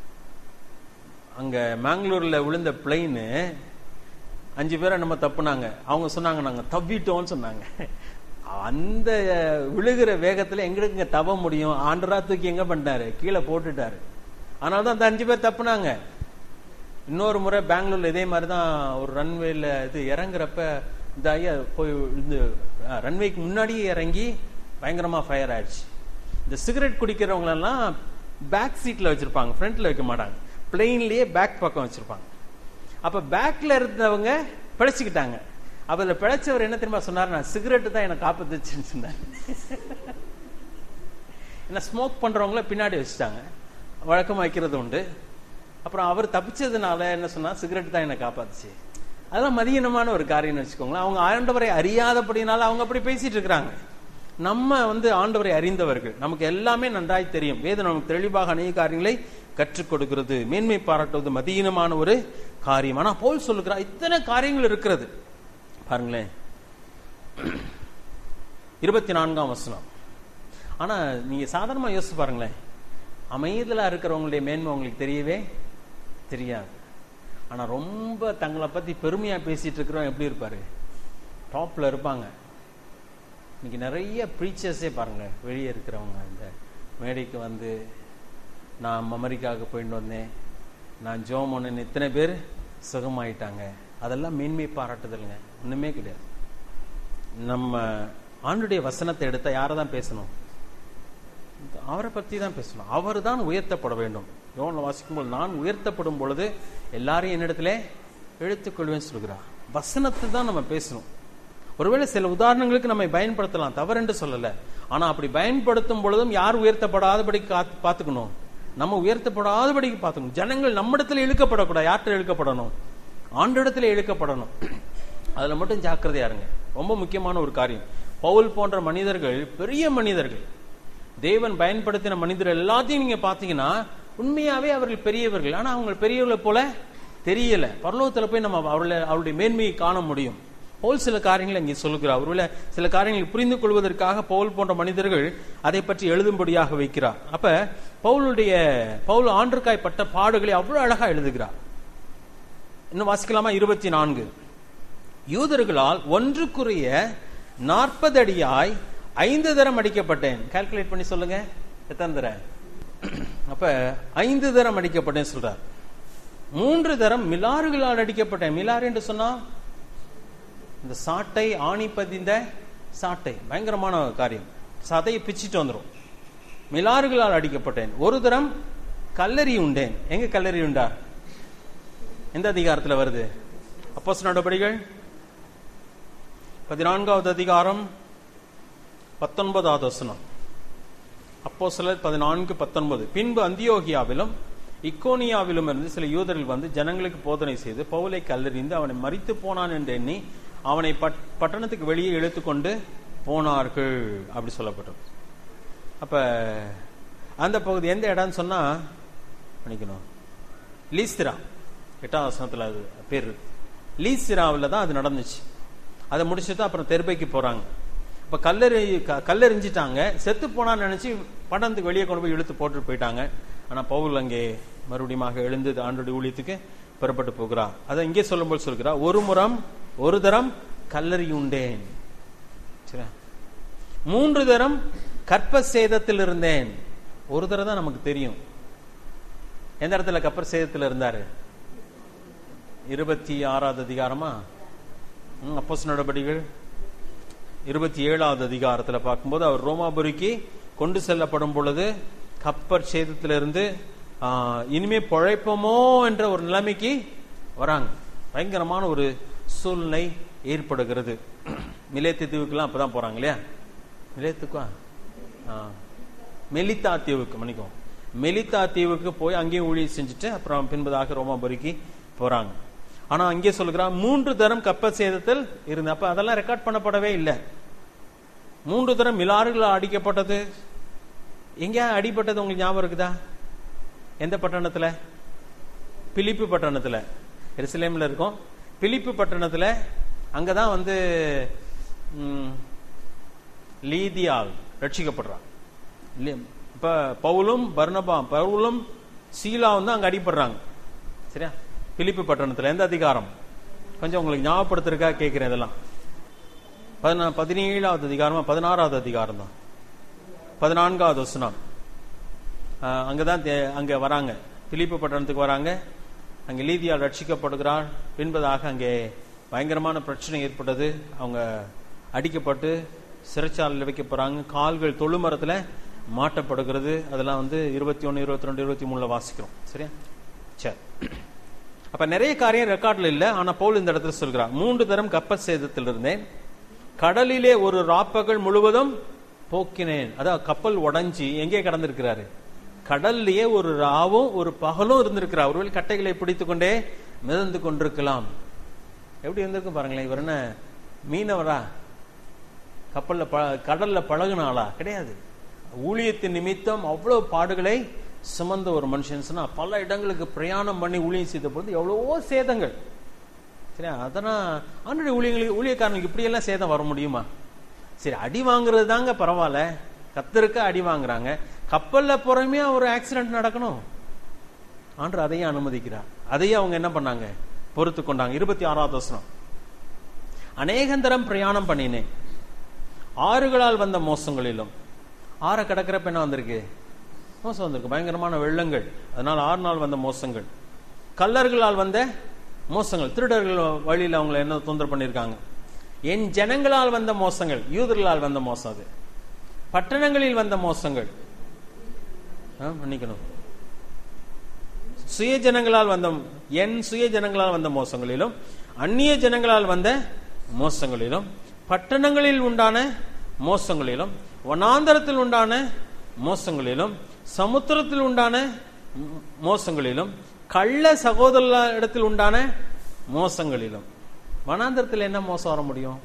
அங்க மேங்களூர்ல விழுந்த பிளைன் அஞ்சு பேரை நம்ம தப்புனாங்க அவங்க சொன்னாங்க நாங்க தவிட்டோம்னு சொன்னாங்க அந்த விழுகிற வேகத்துல எங்களுக்கு தவ முடியும் ஆண்டரா தூக்கி எங்க பண்ணிட்டாரு கீழே போட்டுட்டாரு அதனால தான் அந்த அஞ்சு பேர் தப்புனாங்க இன்னொரு முறை பெங்களூர்ல இதே மாதிரி தான் ஒரு ரன்வேல இது இறங்குறப்ப இந்த ஐயா போய் இந்த ரன்வேக்கு முன்னாடியே இறங்கி பயங்கரமா ஃபயர் ஆயிடுச்சு இந்த சிகரெட் குடிக்கிறவங்களெல்லாம் பேக் சீட்ல வச்சிருப்பாங்க ஃப்ரண்ட்ல வைக்க மாட்டாங்க பிளெயின்லயே பேக் பக்கம் வச்சிருப்பாங்க அப்ப பேக்ல இருந்தவங்க பிழைச்சுக்கிட்டாங்க அப்ப அதுல பிழைச்சவர் என்ன தெரியுமா சொன்னார் நான் சிகரெட் தான் எனக்கு காப்பாத்துச்சுன்னு சொன்னார் என்ன ஸ்மோக் பண்றவங்கள பின்னாடி வச்சுட்டாங்க வழக்கமா வைக்கிறது உண்டு அப்புறம் அவர் தப்பிச்சதுனால என்ன சொன்னா சிகரெட் தான் என்னை காப்பாத்துச்சு அதெல்லாம் மதியனமான ஒரு காரியம்னு வச்சுக்கோங்களேன் அவங்க ஆண்டவரை அறியாதபடினால அவங்க அப்படி பேசிட்டு இருக்கிறாங்க நம்ம வந்து ஆண்டவரை அறிந்தவர்கள் நமக்கு எல்லாமே நன்றாய் தெரியும் வேதம் நமக்கு தெளிவாக அநேக காரியங்களை கற்றுக் கொடுக்கிறது மேன்மை பாராட்டுவது மதியீனமான ஒரு காரியம் ஆனா போல் சொல்லுகிறார் இத்தனை காரியங்கள் இருக்கிறது பாருங்களேன் இருபத்தி நான்காம் வசனம் ஆனா நீங்க சாதாரணமா யோசிச்சு பாருங்களேன் அமைதலா இருக்கிறவங்களுடைய மேன்மை உங்களுக்கு தெரியவே தெரியாது ஆனா ரொம்ப தங்களை பத்தி பெருமையா பேசிட்டு இருக்கிறவன் எப்படி இருப்பாரு டாப்ல இருப்பாங்க இன்னைக்கு நிறைய ப்ரீச்சர்ஸே பாருங்க வெளியே இருக்கிறவங்க இந்த மேடைக்கு வந்து நான் அமெரிக்காவுக்கு போயிட்டு வந்தேன் நான் ஜோம் ஒன்று இத்தனை பேர் சுகமாயிட்டாங்க அதெல்லாம் மேன்மை பாராட்டுதலுங்க ஒண்ணுமே கிடையாது நம்ம ஆண்டுடைய வசனத்தை எடுத்தா யாரை தான் பேசணும் அவரை பத்தி தான் பேசணும் அவர் தான் உயர்த்தப்பட வேண்டும் யோன வாசிக்கும்போது நான் உயர்த்தப்படும் பொழுது எல்லாரையும் என்னிடத்துல எடுத்துக்கொள்வேன்னு சொல்கிறார் வசனத்தை தான் நம்ம பேசணும் ஒருவேளை சில உதாரணங்களுக்கு நம்ம பயன்படுத்தலாம் தவறென்று சொல்லல ஆனா அப்படி பயன்படுத்தும் பொழுதும் யார் உயர்த்தப்படாதபடிக்கு காத்து- பார்த்துக்கணும் நம்ம உயர்த்தப்படாதபடிக்கு பார்த்துக்கணும் ஜனங்கள் நம்மிடத்துல இழுக்கப்படக்கூடாது யார்கிட்ட இழுக்கப்படணும் ஆண்டிடத்துல இழுக்கப்படணும் அதுல மட்டும் ஜாக்கிரதையா இருங்க ரொம்ப முக்கியமான ஒரு காரியம் பவுல் போன்ற மனிதர்கள் பெரிய மனிதர்கள் தேவன் பயன்படுத்தின மனிதர் எல்லாத்தையும் நீங்க பாத்தீங்கன்னா உண்மையாவே அவர்கள் பெரியவர்கள் ஆனா அவங்க பெரியவர்களை போல தெரியல பரலோகத்துல போய் நம்ம அவர்களை அவருடைய மேன்மையை காண முடியும் பவுல் சில காரியங்களை இங்கே சொல்லுகிறார் ஒருவேளை சில காரியங்களை புரிந்து கொள்வதற்காக பவுல் போன்ற மனிதர்கள் அதை பற்றி எழுதும்படியாக வைக்கிறார் அப்ப பவுலுடைய பவுல் ஆண்டுக்காய் பட்ட பாடுகளை அவ்வளவு அழகா எழுதுகிறார் இன்னும் வாசிக்கலாமா இருபத்தி நான்கு யூதர்களால் ஒன்றுக்குரிய நாற்பது அடியாய் ஐந்து தரம் அடிக்கப்பட்டேன் கால்குலேட் பண்ணி சொல்லுங்க எத்தனை தரம் அப்ப ஐந்து தரம் அடிக்கப்பட்டேன் சொல்றார் மூன்று தரம் மிலாறுகளால் அடிக்கப்பட்டேன் மிலாறு என்று சொன்னா இந்த சாட்டை ஆணி பதிந்த சாட்டை பயங்கரமான காரியம் சதையை பிச்சுட்டு வந்துடும் மிலாறுகளால் அடிக்கப்பட்டேன் ஒரு தரம் கல்லறி உண்டேன் எங்க கல்லறி உண்டா எந்த அதிகாரத்துல வருது அப்போஸ் நடவடிக்கைகள் பதினான்காவது அதிகாரம் பத்தொன்பதாவது வசனம் அப்போ சிலர் பதினான்கு பத்தொன்பது பின்பு அந்தியோகியாவிலும் இக்கோனியாவிலும் இருந்து சில யூதர்கள் வந்து ஜனங்களுக்கு போதனை செய்து பவுலை கல்லறிந்து அவனை மறித்து போனான் என்று எண்ணி அவனை பட்- பட்டணத்துக்கு வெளியே இழுத்துக்கொண்டு போனார்கள் அப்படி சொல்லப்பட்டது அப்ப அந்த பகுதி எந்த இடம்னு சொன்னா பண்ணிக்கணும் லீஸ்திரா எட்டாம் வசனத்துல அது பேர் இருக்கு லீஸ்திராவில் தான் அது நடந்துச்சு அதை முடிச்சுட்டு அப்புறம் தெருபைக்கு போறாங்க இப்ப கல்லறி க- கல்லெறிஞ்சிட்டாங்க செத்து போனான்னு நினைச்சு பட்டணத்துக்கு வெளியே கொண்டு போய் இழுத்து போட்டுட்டு போயிட்டாங்க ஆனா பவுல் அங்கே மறுபடியும் எழுந்து ஆண்டுடைய ஊழியத்துக்கு புறப்பட்டு போகிறார் அதை இங்கே சொல்லும்போது சொல்கிறார் ஒரு முறம் ஒரு தரம் கல்லறி உண்டேன் சரியா? மூன்று தரம் கற்ப சேதத்தில் இருந்தேன் ஒரு தரம் தான் நமக்கு தெரியும் எந்த இடத்துல கப்பர் சேதத்தில் இருந்தாரு இருபத்தி ஆறாவது அதிகாரமா அப்போஸ் நடவடிக்கைகள் இருபத்தி ஏழாவது அதிகாரத்துல பார்க்கும்போது அவர் ரோமாபுரிக்கு கொண்டு செல்லப்படும் பொழுது கப்பர் சேதத்திலிருந்து ஆ, இனிமே பொழைப்போமோ என்ற ஒரு நிலைமைக்கு வராங்க பயங்கரமான ஒரு சூழ்நிலை ஏற்படுகிறது மிலேத்து தீவுக்கெல்லாம் அப்பதான் போறாங்க இல்லையா மிலேத்துக்கா ஆ. மெலித்தா தீவுக்கு மன்னிக்கும் மெலித்தா தீவுக்கு போய் அங்கேயும் ஊழியம் செஞ்சுட்டு அப்புறம் பின்பதாக ரோமாபுரிக்கு போறாங்க ஆனா அங்கே சொல்லுகிறான் மூன்று தரம் கப்ப சேதத்தில் இருந்து அப்ப அதெல்லாம் ரெக்கார்ட் பண்ணப்படவே இல்லை மூன்று தரம் மிலாறுகள் அடிக்கப்பட்டது எங்க அடிபட்டது உங்களுக்கு ஞாபகம் இருக்குதா எந்த பட்டணத்துல பிலிப்பு பட்டணத்துல எருசலேம்ல இருக்கும் பிலிப்பு பட்டணத்துல அங்கதான் வந்து ம், லீதியால் ரட்சிக்கப்படுறான் இல்லையா? இப்ப பவுலும் பர்னபா பவுலும் சீலாவும் தான் அங்க அடிபடுறாங்க சரியா பிலிப்பு பட்டணத்துல எந்த அதிகாரம் கொஞ்சம் உங்களுக்கு ஞாபகப்படுத்துறதுக்கா கேட்கிறேன் இதெல்லாம் பதினா பதினேழாவது அதிகாரமா பதினாறாவது அதிகாரம் தான் பதினான்காவது வசனம் ஆஹ் அங்கதான் தே- அங்க வராங்க பிலிப்பு பட்டணத்துக்கு வராங்க அங்க லீதியால் ரட்சிக்கப்படுகிறார் பின்பதாக அங்கே பயங்கரமான பிரச்சனை ஏற்பட்டது அவங்க அடிக்கப்பட்டு சிறைச்சாலையில் வைக்க போறாங்க கால்கள் தொழுமரத்துல மாட்டப்படுகிறது அதெல்லாம் வந்து இருபத்தி ஒன்னு இருபத்தி ரெண்டு இருபத்தி மூணுல வாசிக்கிறோம் சரியா சரி அப்ப நிறைய காரியம் ரெக்கார்ட்ல இல்ல ஆனா பவுல் இந்த இடத்துல சொல்கிறார் மூன்று தரம் கப்பல் சேதத்தில் இருந்தேன் கடலிலே ஒரு ராப்பகல் முழுவதும் போக்கினேன் அதான் கப்பல் உடைஞ்சி எங்கே கடந்திருக்கிறாரு கடல்லையே ஒரு ராவும் ஒரு பகலும் இருந்திருக்கிறார் ஒருவேளை கட்டைகளை பிடித்துக் கொண்டே மிதந்து கொண்டிருக்கலாம் எப்படி இருந்திருக்கும் பாருங்களேன் இவர் என்ன மீனவரா கப்பல்ல ப- கடல்ல பழகுனாளா கிடையாது ஊழியத்தின் நிமித்தம் அவ்வளவு பாடுகளை சுமந்த ஒரு மனுஷன் சொன்னா பல இடங்களுக்கு பிரயாணம் பண்ணி ஊழியம் செய்த பொழுது எவ்வளவோ சேதங்கள் சரியா அதெல்லாம் ஆண்டுடைய ஊழியங்களுக்கு ஊழியக்காரங்களுக்கு இப்படியெல்லாம் சேதம் வர முடியுமா சரி அடி வாங்குறது தாங்க பரவாயில்ல கத்தருக்க அடி வாங்குறாங்க கப்பல்ல புறமே ஒரு ஆக்சிடென்ட் நடக்கணும் ஆண்டு அதையும் அனுமதிக்கிறார் அதையும் அவங்க என்ன பண்ணாங்க பொறுத்து கொண்டாங்க இருபத்தி ஆறாவது வசனம் அநேகந்தரம் பிரயாணம் பண்ணினேன் ஆறுகளால் வந்த மோசங்களிலும் ஆற கடக்கிறப்ப என்ன வந்திருக்கு மோசம் வந்திருக்கு பயங்கரமான வெள்ளங்கள் அதனால ஆறு நாள் வந்த மோசங்கள் கல்லர்களால் வந்த மோசங்கள் திருடர்கள் வழியில் அவங்களை என்ன தொந்தரவு பண்ணியிருக்காங்க என் ஜனங்களால் வந்த மோசங்கள் யூதர்களால் வந்த மோசம் அது பட்டணங்களில் வந்த மோசங்கள் ஆ, மன்னிக்கணும் சுய ஜனங்களால் வந்த என் சுய ஜனங்களால் வந்த மோசங்களிலும் அந்நிய ஜனங்களால் வந்த மோசங்களிலும் பட்டணங்களில் உண்டான மோசங்களிலும் வனாந்தரத்தில் உண்டான மோசங்களிலும் சமுத்திரத்தில் உண்டான மோ- மோசங்களிலும் கள்ள சகோதர இடத்தில் உண்டான மோசங்களிலும் வனாந்திரத்தில் என்ன மோசம் வர முடியும்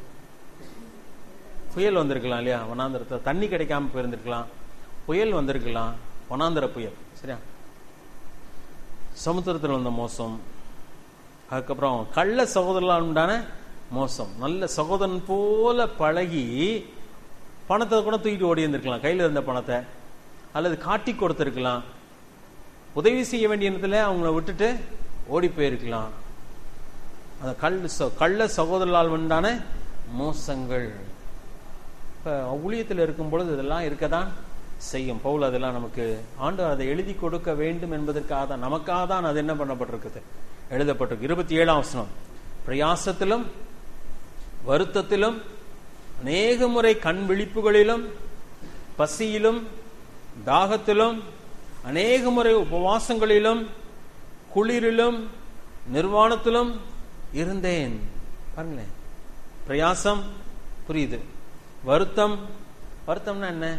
புயல் வந்திருக்கலாம் இல்லையா வனாந்திரத்தில் தண்ணி கிடைக்காம போயிருந்திருக்கலாம் புயல் வந்திருக்கலாம் வனாந்திர புயல் சரியா சமுத்திரத்தில் வந்த மோசம் அதுக்கப்புறம் கள்ள சகோதரர்களால் உண்டான மோசம் நல்ல சகோதரன் போல பழகி பணத்தை கூட தூக்கிட்டு ஓடி இருந்திருக்கலாம் கையில் இருந்த பணத்தை அல்லது காட்டி கொடுத்திருக்கலாம் உதவி செய்ய வேண்டிய இடத்துல அவங்கள விட்டுட்டு ஓடி போயிருக்கலாம் அந்த கல் ச- கள்ள சகோதரர்களால் உண்டான மோசங்கள் இப்ப ஊழியத்தில் இருக்கும் பொழுது இதெல்லாம் இருக்கதான் செய்யும் பவுல் அதெல்லாம் நமக்கு ஆண்டு அதை எழுதி கொடுக்க வேண்டும் என்பதற்காக தான் நமக்காக தான் அது என்ன பண்ணப்பட்டிருக்குது எழுதப்பட்டிருக்கு இருபத்தி ஏழாம் வசனம் பிரயாசத்திலும் வருத்தத்திலும் அநேக முறை கண் விழிப்புகளிலும் பசியிலும் தாகத்திலும் அநேக முறை உபவாசங்களிலும் குளிரிலும் நிர்வாணத்திலும் இருந்தேன் பாருங்களேன் பிரயாசம் புரியுது வருத்தம் வருத்தம்னா என்ன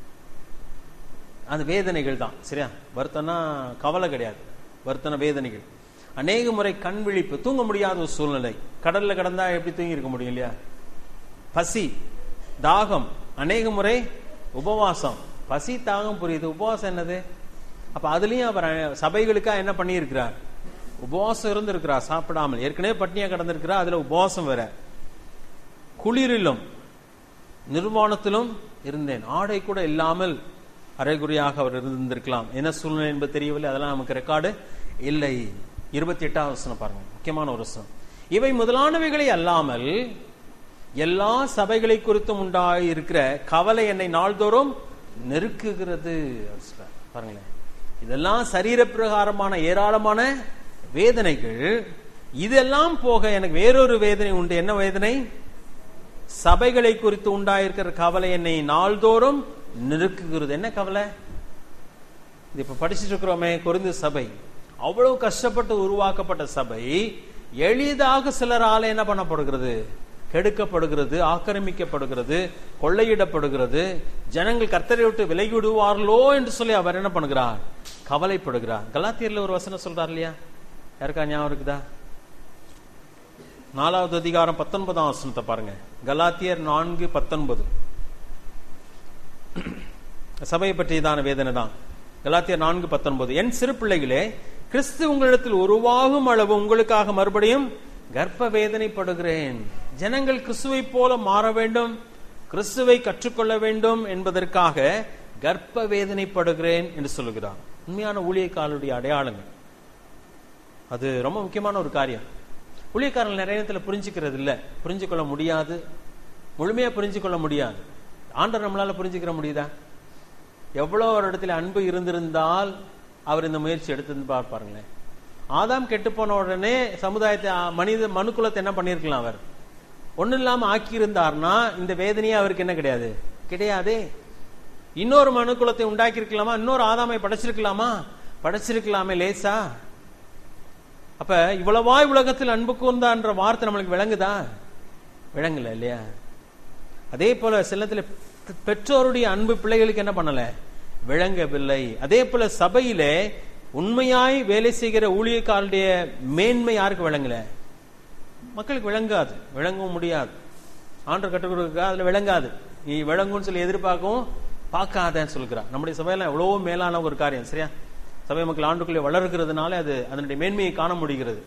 அந்த வேதனைகள் தான் சரியா வருத்தம்னா கவலை கிடையாது வருத்தன வேதனைகள் அநேக முறை கண் விழிப்பு தூங்க முடியாத ஒரு சூழ்நிலை கடல்ல கடந்தா எப்படி தூங்கி இருக்க முடியும் இல்லையா பசி தாகம் அநேக முறை உபவாசம் பசி தாகம் புரியுது உபவாசம் என்னது அப்ப அதுலயும் அவர் சபைகளுக்கா என்ன பண்ணியிருக்கிறார் உபவாசம் இருந்திருக்கிறார் சாப்பிடாமல் ஏற்கனவே பட்னியா கடந்திருக்கிறார் அதுல உபவாசம் வேற குளிரிலும் நிர்வாணத்திலும் இருந்தேன் ஆடை கூட இல்லாமல் அரைகுறையாக அவர் இருந்திருக்கலாம் என்ன சூழ்நிலை என்பது தெரியவில்லை அதெல்லாம் நமக்கு ரெக்கார்டு இல்லை இருபத்தி எட்டாவது வசனம் பாருங்க முக்கியமான ஒரு வசனம் இவை முதலானவைகளை அல்லாமல் எல்லா சபைகளை குறித்தும் உண்டாயிருக்கிற கவலை என்னை நாள்தோறும் நெருக்குகிறது அவர் சொல்றார். பாருங்களேன் இதெல்லாம் சரீர பிரகாரமான ஏராளமான வேதனைகள் இதெல்லாம் போக எனக்கு வேறொரு வேதனை உண்டு என்ன வேதனை சபைகளை குறித்து உண்டாயிருக்கிற கவலை என்னை நாள்தோறும் நெருக்குகிறது என்ன கவலை இது இப்ப படிச்சுட்டு இருக்கிறோமே கொரிந்து சபை அவ்வளவு கஷ்டப்பட்டு உருவாக்கப்பட்ட சபை எளிதாக சிலரால என்ன பண்ணப்படுகிறது கெடுக்கப்படுகிறது ஆக்கிரமிக்கப்படுகிறது கொள்ளையிடப்படுகிறது ஜனங்கள் கர்த்தரை விட்டு விலகி விடுவார்களோ என்று சொல்லி அவர் என்ன பண்ணுகிறார் கவலைப்படுகிறார் கலாத்தியர்ல ஒரு வசனம் சொல்றார் இல்லையா யாருக்கா ஞாபகம் இருக்குதா நாலாவது அதிகாரம் பத்தொன்பதாம் வசனத்தை பாருங்க கலாத்தியர் நான்கு பத்தொன்பது சபையை பற்றியதான வேதனை தான் கலாத்தியர் நான்கு பத்தொன்பது என் சிறு பிள்ளைகளே கிறிஸ்து உங்களிடத்தில் உருவாகும் அளவு உங்களுக்காக மறுபடியும் கர்ப்ப வேதனைப்படுகிறேன் ஜனங்கள் கிறிஸ்துவை போல மாற வேண்டும் கிறிஸ்துவை கற்றுக்கொள்ள வேண்டும் என்பதற்காக கர்ப்ப வேதனைப்படுகிறேன் என்று சொல்லுகிறார் உண்மையான ஊழியக்காரருடைய அடையாளங்கள் அது ரொம்ப முக்கியமான ஒரு காரியம் ஊழியக்காரர்கள் நிறைய நேரத்தில் புரிஞ்சுக்கிறது இல்ல புரிஞ்சுக்கொள்ள முடியாது முழுமையா புரிஞ்சுக்கொள்ள முடியாது ஆண்டவர் நம்மளால புரிஞ்சுக்கிற முடியுதா எவ்வளவு ஒரு இடத்துல அன்பு இருந்திருந்தால் அவர் இந்த முயற்சி எடுத்து பாருங்களேன் ஆதாம் கெட்டு போன உடனே சமுதாயத்தை ஆ, மனித மனுக்குலத்தை என்ன பண்ணியிருக்கலாம் அவர் ஒண்ணும் இல்லாம ஆக்கி இருந்தார்னா இந்த வேதனையே அவருக்கு என்ன கிடையாது கிடையாதே இன்னொரு மனுக்குலத்தை உண்டாக்கி இருக்கலாமா இன்னொரு ஆதாமை படைச்சிருக்கலாமா படைச்சிருக்கலாமே லேசா அப்ப இவ்வளவாய் உலகத்தில் அன்பு கூர்ந்தான்ற வார்த்தை நம்மளுக்கு விளங்குதா விளங்கல இல்லையா அதே போல சிலத்துல பெற்றோருடைய அன்பு பிள்ளைகளுக்கு என்ன பண்ணல விளங்கவில்லை அதே போல சபையிலே உண்மையாய் வேலை செய்கிற ஊழியக்காரருடைய மேன்மை யாருக்கு விளங்கல மக்களுக்கு விளங்காது விளங்கவும் முடியாது ஆண்டர் கற்றுக் கொடுக்க அதுல விளங்காது நீ விளங்கும்னு சொல்லி எதிர்பார்க்கவும் பார்க்காதன்னு சொல்கிறார் நம்முடைய சபையெல்லாம் எவ்வளவோ மேலான ஒரு காரியம் சரியா சபை மக்கள் ஆண்டுக்குள்ளே வளர்கிறதுனால அது அதனுடைய மேன்மையை காண முடிகிறது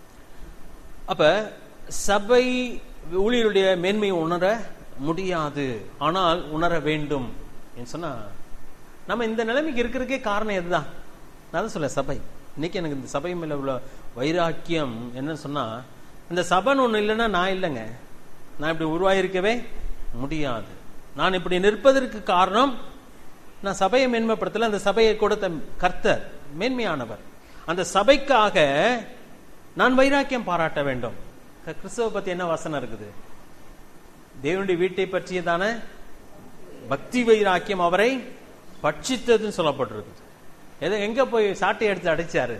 அப்ப சபை ஊழியருடைய மேன்மையை உணர முடியாது ஆனால் உணர வேண்டும் என்று சொன்னா நம்ம இந்த நிலைமைக்கு இருக்கிறதுக்கே காரணம் இதுதான் நான் தான் சொல்ல சபை இன்னைக்கு எனக்கு இந்த சபை மேல உள்ள வைராக்கியம் என்னன்னு சொன்னா இந்த சபைன்னு ஒண்ணு இல்லைன்னா நான் இல்லைங்க நான் இப்படி உருவாயிருக்கவே முடியாது நான் இப்படி நிற்பதற்கு காரணம் நான் சபையை மேன்மைப்படுத்தல அந்த சபையை கொடுத்த கர்த்தர் மேன்மையானவர் அந்த சபைக்காக நான் வைராக்கியம் பாராட்ட வேண்டும் க- கிறிஸ்துவ பத்தி என்ன வசனம் இருக்குது தேவனுடைய வீட்டை பற்றியதான பக்தி வைராக்கியம் அவரை பட்சித்ததுன்னு சொல்லப்பட்டிருக்குது எதை எங்க போய் சாட்டை எடுத்து அடைச்சாரு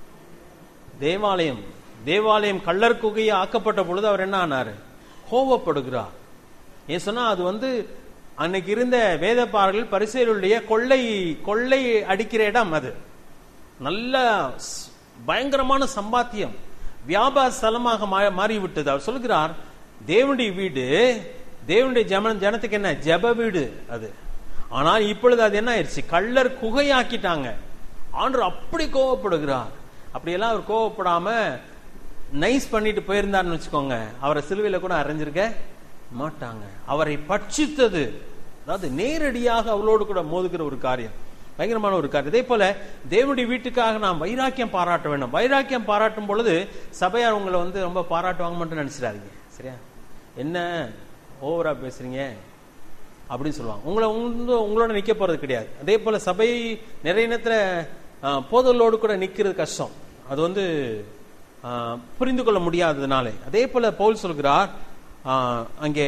தேவாலயம் தேவாலயம் கள்ளர் குகையை ஆக்கப்பட்ட பொழுது அவர் என்ன ஆனாரு கோவப்படுகிறார் ஏன் சொன்னா அது வந்து அன்னைக்கு இருந்த வேதப்பாரர்கள் பரிசேலுடைய கொள்ளை கொள்ளை அடிக்கிற இடம் அது நல்ல ஸ்- பயங்கரமான சம்பாத்தியம் வியாபார ஸ்தலமாக மா- மாறிவிட்டது அவர் சொல்கிறார் தேவனுடைய வீடு தேவனுடைய ஜன ஜனத்துக்கு என்ன ஜெப வீடு அது ஆனால் இப்பொழுது அது என்ன ஆயிடுச்சு கள்ளர் குகையாக்கிட்டாங்க ஆண்டவர் அப்படி கோவப்படுகிறார் அப்படியெல்லாம் அவர் கோவப்படாம நைஸ் பண்ணிட்டு போயிருந்தாருன்னு வச்சுக்கோங்க அவரை சிலுவையில கூட அரைஞ்சிருக்க மாட்டாங்க அவரை பட்சித்தது அதாவது நேரடியாக அவளோடு கூட மோதுகிற ஒரு காரியம் பயங்கரமான ஒரு காரியம் இதே போல தேவனுடைய வீட்டுக்காக நாம் வைராக்கியம் பாராட்ட வேண்டும் வைராக்கியம் பாராட்டும் பொழுது சபையார் உங்களை வந்து ரொம்ப பாராட்டுவாங்க மட்டும் நினைச்சிடாதீங்க சரியா என்ன ஓவரா பேசுறீங்க அப்படின்னு சொல்லுவாங்க உங்களை உங்க- உங்களோட நிக்க போறது கிடையாது அதே போல சபை நிறைய நேரத்துல ஆஹ், போதலோடு கூட நிக்கிறது கஷ்டம் அது வந்து ஆஹ், புரிந்து கொள்ள முடியாததுனாலே அதே போல பவுல் சொல்கிறார் ஆஹ், அங்கே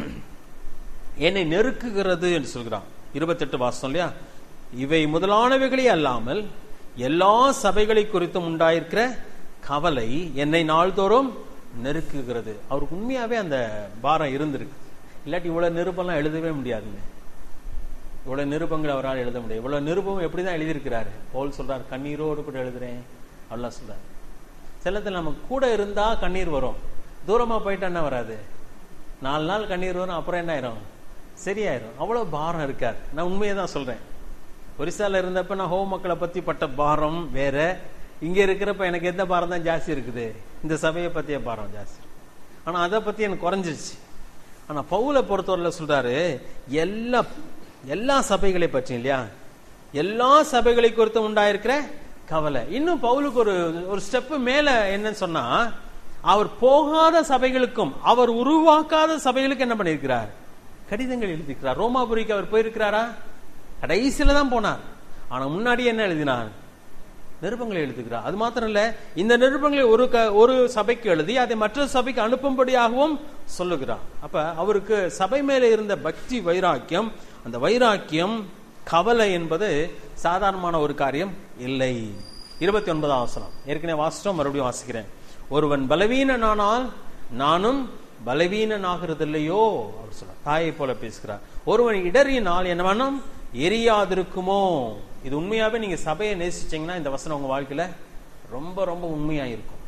என்னை நெருக்குகிறது என்று சொல்கிறான் இருபத்தெட்டு வாசம் இல்லையா இவை முதலானவைகளே அல்லாமல் எல்லா சபைகளை குறித்தும் உண்டாயிருக்கிற கவலை என்னை நாள்தோறும் நெருக்குகிறது அவருக்கு உண்மையாவே அந்த பாரம் இருந்திருக்கு இல்லாட்டி இவ்வளவு நிருபம்லாம் எழுதவே முடியாதுங்க இவ்வளவு நிருபங்கள் அவரால் எழுத முடியும் இவ்வளவு நிருபம் எப்படிதான் எழுதியிருக்கிறாரு பவுல் சொல்றாரு கண்ணீரோடு கூட எழுதுறேன் அப்படிலாம் சொல்றாரு சிலத்தில் நம்ம கூட இருந்தா கண்ணீர் வரும் தூரமா போயிட்டா என்ன வராது நாலு நாள் கண்ணீர் வரும் அப்புறம் என்ன ஆயிரும் சரியாயிரும் அவ்வளவு பாரம் இருக்காது நான் உண்மையை தான் சொல்றேன் ஒரிசால இருந்தப்ப நான் ஹோம் மக்களை பத்தி பட்ட பாரம் வேற இங்க இருக்கிறப்ப எனக்கு எந்த பாரம் தான் ஜாஸ்தி இருக்குது இந்த சபையை பத்திய பாரம் ஜாஸ்தி ஆனா அதை பத்தி எனக்கு குறைஞ்சிருச்சு ஆனா பவுலை பொறுத்தவரையில சொல்றாரு எல்லா எல்லா சபைகளை பற்றி இல்லையா எல்லா சபைகளை குறித்து உண்டாயிருக்கிற கவலை இன்னும் பவுலுக்கு ஒரு ஒரு ஸ்டெப் மேல என்னன்னு சொன்னா அவர் போகாத சபைகளுக்கும் அவர் உருவாக்காத சபைகளுக்கு என்ன பண்ணியிருக்கிறார் கடிதங்கள் எழுதியிருக்கிறார் ரோமாபுரிக்கு அவர் போயிருக்கிறாரா கடைசியில தான் போனார் ஆனா முன்னாடி என்ன எழுதினார் நிருபங்களை எழுதுகிறார் அது மாத்திரம் இல்ல இந்த நிருபங்களை ஒரு க- ஒரு சபைக்கு எழுதி அதை மற்ற சபைக்கு அனுப்பும்படியாகவும் சொல்லுகிறார் அப்ப அவருக்கு சபை மேல இருந்த பக்தி வைராக்கியம் அந்த வைராக்கியம் கவலை என்பது சாதாரணமான ஒரு காரியம் இல்லை இருபத்தி ஒன்பதாம் வசனம் ஏற்கனவே வாசிட்டோம் மறுபடியும் வாசிக்கிறேன் ஒருவன் பலவீனனானால் நானும் பலவீனனாகிறது இல்லையோ அவர் சொல்றார் தாயை போல பேசுகிறார் ஒருவன் இடறினால் என்ன வேணும் எரியாதிருக்குமோ இது உண்மையாவே நீங்க சபையை நேசிச்சீங்கன்னா இந்த வசனம் உங்க வாழ்க்கையில ரொம்ப ரொம்ப உண்மையா இருக்கும்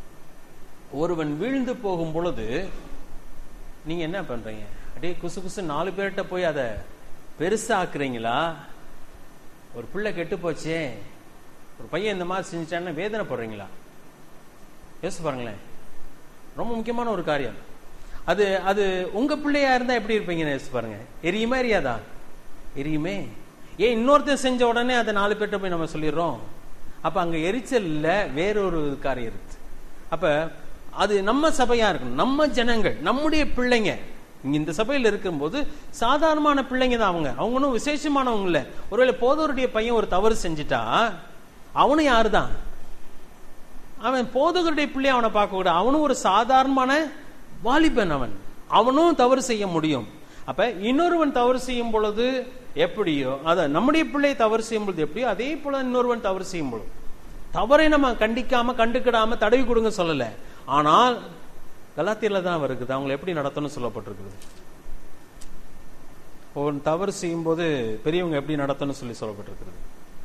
ஒருவன் வீழ்ந்து போகும் பொழுது நீங்க என்ன பண்றீங்க அப்படியே குசு குசு நாலு பேர்கிட்ட போய் அதை பெருசாக்குறீங்களா ஒரு பிள்ளை கெட்டு போச்சே ஒரு பையன் இந்த மாதிரி செஞ்சுட்டான்னு வேதனைப்படுறீங்களா யோசிச்சு பாருங்களேன் ரொம்ப முக்கியமான ஒரு காரியம் அது அது உங்க பிள்ளையா இருந்தா எப்படி இருப்பீங்கன்னு யோசிச்சு பாருங்க எரியுமா எரியாதா எரியுமே ஏன் இன்னொருத்தன் செஞ்ச உடனே அதை நாலு பேர்ட்ட போய் நம்ம சொல்லிடுறோம் அப்ப அங்க எரிச்சல் இல்ல வேறொரு காரியம் இருக்கு அப்ப அது நம்ம சபையா இருக்கணும் நம்ம ஜனங்கள் நம்முடைய பிள்ளைங்க இங்க இந்த சபையில இருக்கும்போது சாதாரணமான பிள்ளைங்க தான் அவங்க அவங்க ஒன்றும் விசேஷமானவங்க இல்ல ஒருவேளை போதவருடைய பையன் ஒரு தவறு செஞ்சுட்டா அவனும் யாருதான் அவன் போதகருடைய பிள்ளை அவனை பார்க்க கூட அவனும் ஒரு சாதாரணமான வாலிபன் அவன் அவனும் தவறு செய்ய முடியும் அப்ப இன்னொருவன் தவறு செய்யும் பொழுது எப்படியோ அத நம்முடைய பிள்ளை தவறு செய்யும் பொழுது எப்படியோ அதே போல இன்னொருவன் தவறு செய்யும் பொழுது தவறை நம்ம கண்டிக்காம கண்டுக்கிடாம தடவி கொடுங்க சொல்லல ஆனால் கலாத்தியில தான் வருகிறது அவங்களை எப்படி நடத்தணும்னு சொல்லப்பட்டிருக்குது ஒரு தவறு செய்யும் போது பெரியவங்க எப்படி நடத்தணும்னு சொல்லி சொல்லப்பட்டிருக்கிறது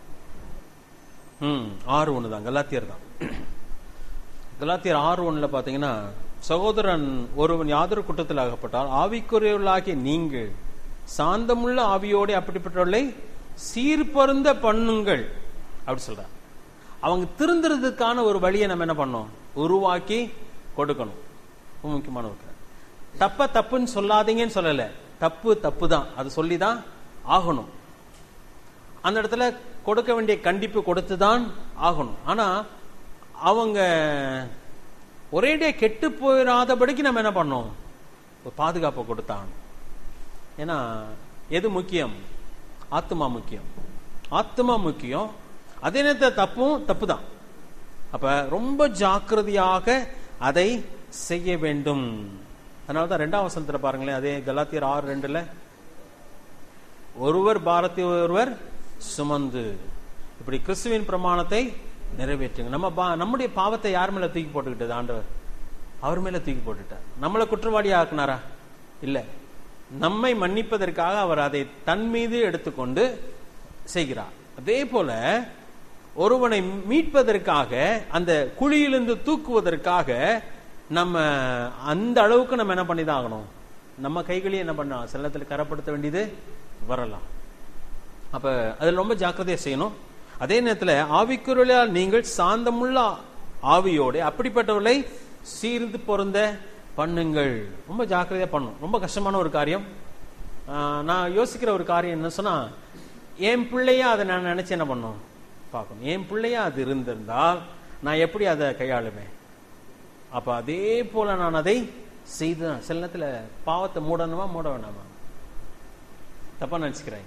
ம் ஆறு ஒன்று தான் கலாத்தியர் தான் கலாத்தியர் ஆறு ஒண்ணுல பாத்தீங்கன்னா சகோதரன் ஒருவன் யாதொரு குற்றத்தில் அகப்பட்டால் ஆவிக்குரியவர்களாகிய நீங்கள் சாந்தமுள்ள ஆவியோட அப்படிப்பட்டவர்களை சீர்பருந்த பண்ணுங்கள் அப்படி சொல்றார் அவங்க திருந்துறதுக்கான ஒரு வழியை நம்ம என்ன பண்ணோம் உருவாக்கி கொடுக்கணும் ரொம்ப முக்கியமான ஒரு காரியம். தப்ப தப்புன்னு சொல்லாதீங்கன்னு சொல்லல தப்பு தப்பு தான் அது சொல்லிதான் ஆகணும் அந்த இடத்துல கொடுக்க வேண்டிய கண்டிப்பு கொடுத்துதான் ஆகணும் ஆனா அவங்க ஒரேடியா கெட்டு போயிடாதபடிக்கு நம்ம என்ன பண்ணோம் ஒரு பாதுகாப்பை கொடுத்தான் ஏன்னா எது முக்கியம் ஆத்மா முக்கியம் ஆத்மா முக்கியம் அதே நேரத்தில் தப்பும் தப்பு தான் அப்ப ரொம்ப ஜாக்கிரதையாக அதை செய்ய வேண்டும் அதனால தான் ரெண்டாம் வசனத்துல பாருங்களேன் அதே கலாத்தியர் ஆறு ரெண்டுல ஒருவர் பாரத்தை ஒருவர் சுமந்து இப்படி கிறிஸ்துவின் பிரமாணத்தை நிறைவேற்றுங்க நம்ம பா- நம்முடைய பாவத்தை யார் மேல தூக்கி போட்டுக்கிட்டது ஆண்டவர் அவர் மேல தூக்கி போட்டுட்டார் நம்மளை குற்றவாளி ஆக்குனாரா இல்ல நம்மை மன்னிப்பதற்காக அவர் அதை தன் மீது எடுத்துக்கொண்டு செய்கிறார் அதே போல ஒருவனை மீட்பதற்காக அந்த குழியிலிருந்து தூக்குவதற்காக நம்ம அந்த அளவுக்கு நம்ம என்ன பண்ணி தான் ஆகணும் நம்ம கைகளையும் என்ன பண்ணலாம் செல்லத்தில் கரப்படுத்த வேண்டியது வரலாம் அப்ப அதில் ரொம்ப ஜாக்கிரதையா செய்யணும் அதே நேரத்தில் ஆவிக்குரலால் நீங்கள் சாந்தமுள்ள ஆவியோடு அப்படிப்பட்டவர்களை சீர்ந்து பொருந்த பண்ணுங்கள் ரொம்ப ஜாக்கிரதையா பண்ணும் ரொம்ப கஷ்டமான ஒரு காரியம் ஆஹ் நான் யோசிக்கிற ஒரு காரியம் என்ன சொன்னா என் பிள்ளையா அதை நான் நினைச்சு என்ன பண்ணும் பார்க்கணும் என் பிள்ளையா அது இருந்திருந்தால் நான் எப்படி அதை கையாளுவேன் அப்ப அதே போல நான் அதை செய்து சில நேரத்துல பாவத்தை மூடணுமா மூட வேணாமா தப்பா நினைச்சுக்கிறேன்